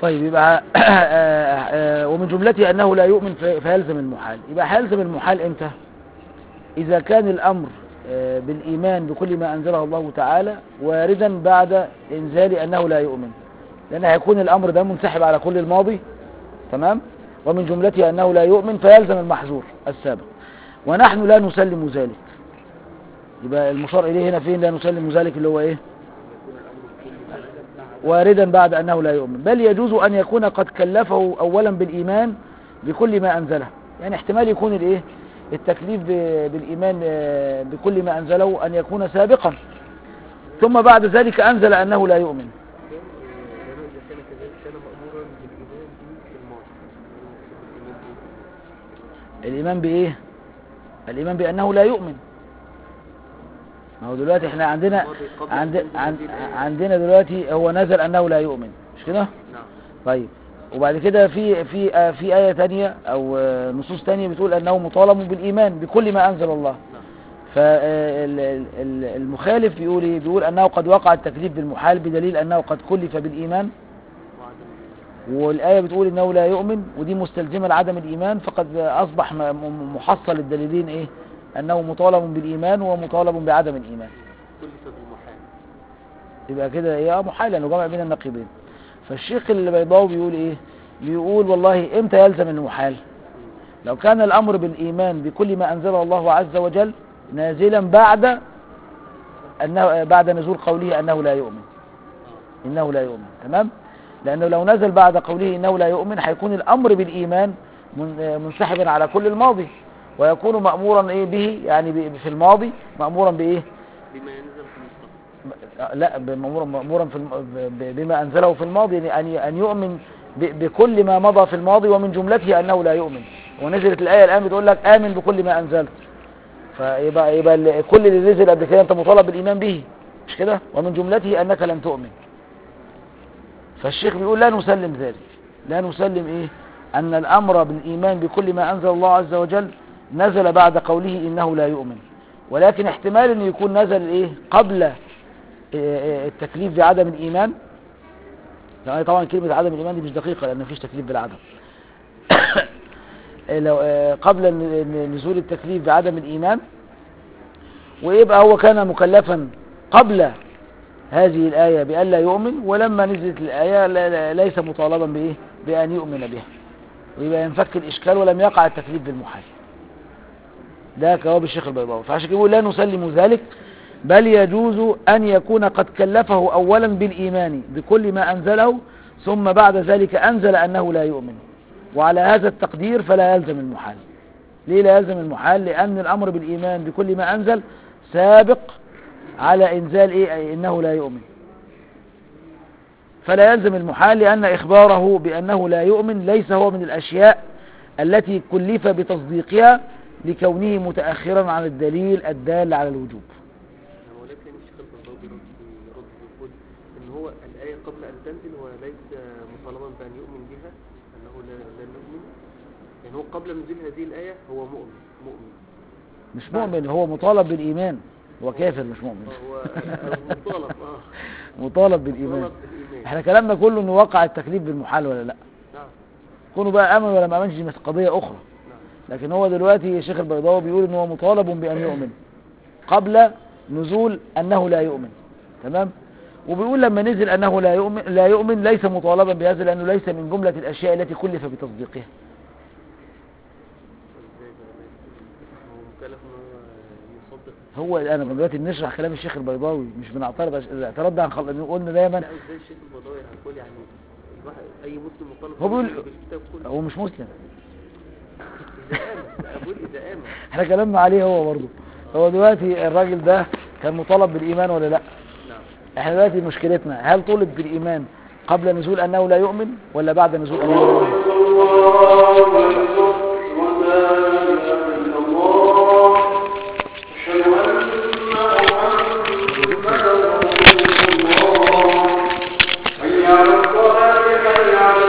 طيب يبقى آه، آه، ومن جملته أنه لا يؤمن في- فيلزم المحال يبقى هيلزم المحال إمتى إذا كان الأمر آه، بالإيمان بكل ما أنزله الله تعالى واردا بعد إنزال أنه لا يؤمن لأن هيكون الأمر ده منسحب على كل الماضي تمام ومن جملته أنه لا يؤمن فيلزم المحظور السابق ونحن لا نسلم ذلك يبقى المشار إليه هنا فين لا نسلم ذلك اللي هو إيه واردا بعد أنه لا يؤمن بل يجوز أن يكون قد كلفه أولا بالإيمان بكل ما أنزله يعني احتمال يكون الإيه التكليف ب- بالإيمان آه، بكل ما أنزله أن يكون سابقا ثم بعد ذلك أنزل أنه لا يؤمن كان لأنه إذا كان كذلك كان مأمورا بالإيمان به في الماضي بالإيمان به الإيمان بإيه الإيمان بأنه لا يؤمن ما هو دلوقتي احنا عندنا الماضي قبل عند أن تنزل عند هذه الآية. عندنا دلوقتي هو نزل أنه لا يؤمن مش كده نعم طيب وبعد كده في في آه، في آية تانية أو آه، نصوص تانية بتقول أنه مطالب بالإيمان بكل ما أنزل الله نعم فالمخالف بيقول إيه بيقول أنه قد وقع التكليف بالمحال بدليل أنه قد كلف بالإيمان وعدم والآية بتقول إنه لا يؤمن ودي مستلزمة لعدم الإيمان فقد أصبح م- م- محصل الدليلين إيه أنه مطالب بالإيمان ومطالب بعدم الإيمان كل بالمحال يبقى كده إيه آه محال لأنه جمع بين النقيضين فالشيخ البيضاوي بيقول إيه بيقول والله إمتى يلزم المحال لو كان الأمر بالإيمان بكل ما أنزله الله عز وجل نازلا بعد أنه بعد نزول قوله أنه لا يؤمن إنه لا يؤمن تمام لأنه لو نزل بعد قوله إنه لا يؤمن هيكون الأمر بالإيمان من- منسحبا على كل الماضي ويكون مأمورا إيه به يعني ب- في الماضي مأمورا بإيه بما ينزل في المستقبل لا مأمورا مأمورا في الم... ب- بما أنزله في الماضي يعني أن أن يؤمن ب... بكل ما مضى في الماضي ومن جملته أنه لا يؤمن ونزلت الآية الآن بتقول لك آمن بكل ما أنزلت فيبقى يبقى ال- كل اللي نزل قبل كده أنت مطالب بالإيمان به مش كده ومن جملته أنك لم تؤمن فالشيخ بيقول لا نسلم ذلك لا نسلم إيه أن الأمر بالإيمان بكل ما أنزل الله عز وجل نزل بعد قوله إنه لا يؤمن ولكن احتمال أن يكون نزل إيه قبل إيه إيه التكليف بعدم الإيمان يعني طبعا كلمة عدم الإيمان دي مش دقيقة لأن مفيش تكليف بالعدم إيه لو آه، قبل ن- ن- نزول التكليف بعدم الإيمان ويبقى هو كان مكلفا قبل هذه الآية بأن لا يؤمن ولما نزلت الآية لا- لا- ليس مطالبا بإيه بأن يؤمن بها ويبقى ينفك الإشكال ولم يقع التكليف بالمحال ده جواب الشيخ البيضاوي فعشان كده يقول لا نسلم ذلك بل يجوز أن يكون قد كلفه أولا بالإيمان بكل ما أنزله ثم بعد ذلك أنزل أنه لا يؤمن وعلى هذا التقدير فلا يلزم المحال ليه لا يلزم المحال لأن الأمر بالإيمان بكل ما أنزل سابق على إنزال إيه أي إنه لا يؤمن فلا يلزم المحال لأن إخباره بأنه لا يؤمن ليس هو من الأشياء التي كلف بتصديقها لكونه متأخرا عن الدليل الدال على الوجوب يعني ولكن الشيخ البيضاوي رد رد يقول ان هو الآية قبل أن تنزل هو ليس مطالبا بأن يؤمن بها أنه لا لا نؤمن يعني هو قبل نزول هذه الآية هو مؤمن مؤمن مش مؤمن هو مطالب بالإيمان هو كافر مش مؤمن فهو مطالب اه مطالب بالإيمان مطالب بالإيمان احنا كلامنا كله انه وقع التكليف بالمحال ولا لا نعم كونه بقى امن ولا ما امنش دي مس- قضيه اخرى نعم لكن هو دلوقتي الشيخ البيضاوي بيقول ان هو مطالب بان يؤمن قبل نزول انه لا يؤمن تمام وبيقول لما نزل انه لا يؤمن لا يؤمن ليس مطالبا بهذا لانه ليس من جمله الاشياء التي كلف بتصديقها ازاي بقى ليس- هو مكلف ان هو يصدق هو انا دلوقتي بنشرح كلام الشيخ البيضاوي مش بنعترض عش- اذا اعترضنا عن خل... قلنا دايما لا ازاي الشيخ البيضاوي هيقول يعني الواحد اي مسلم مطالب هو بيقول- بالإيمان بالكتاب كله هو مش مسلم اذا امن لا، اقول اذا امن احنا كلامنا عليه هو برضه هو دلوقتي الراجل ده كان مطالب بالايمان ولا لا نعم احنا دلوقتي مشكلتنا هل طلب بالإيمان قبل نزول أنه لا يؤمن ولا بعد نزول أنه لا يؤمن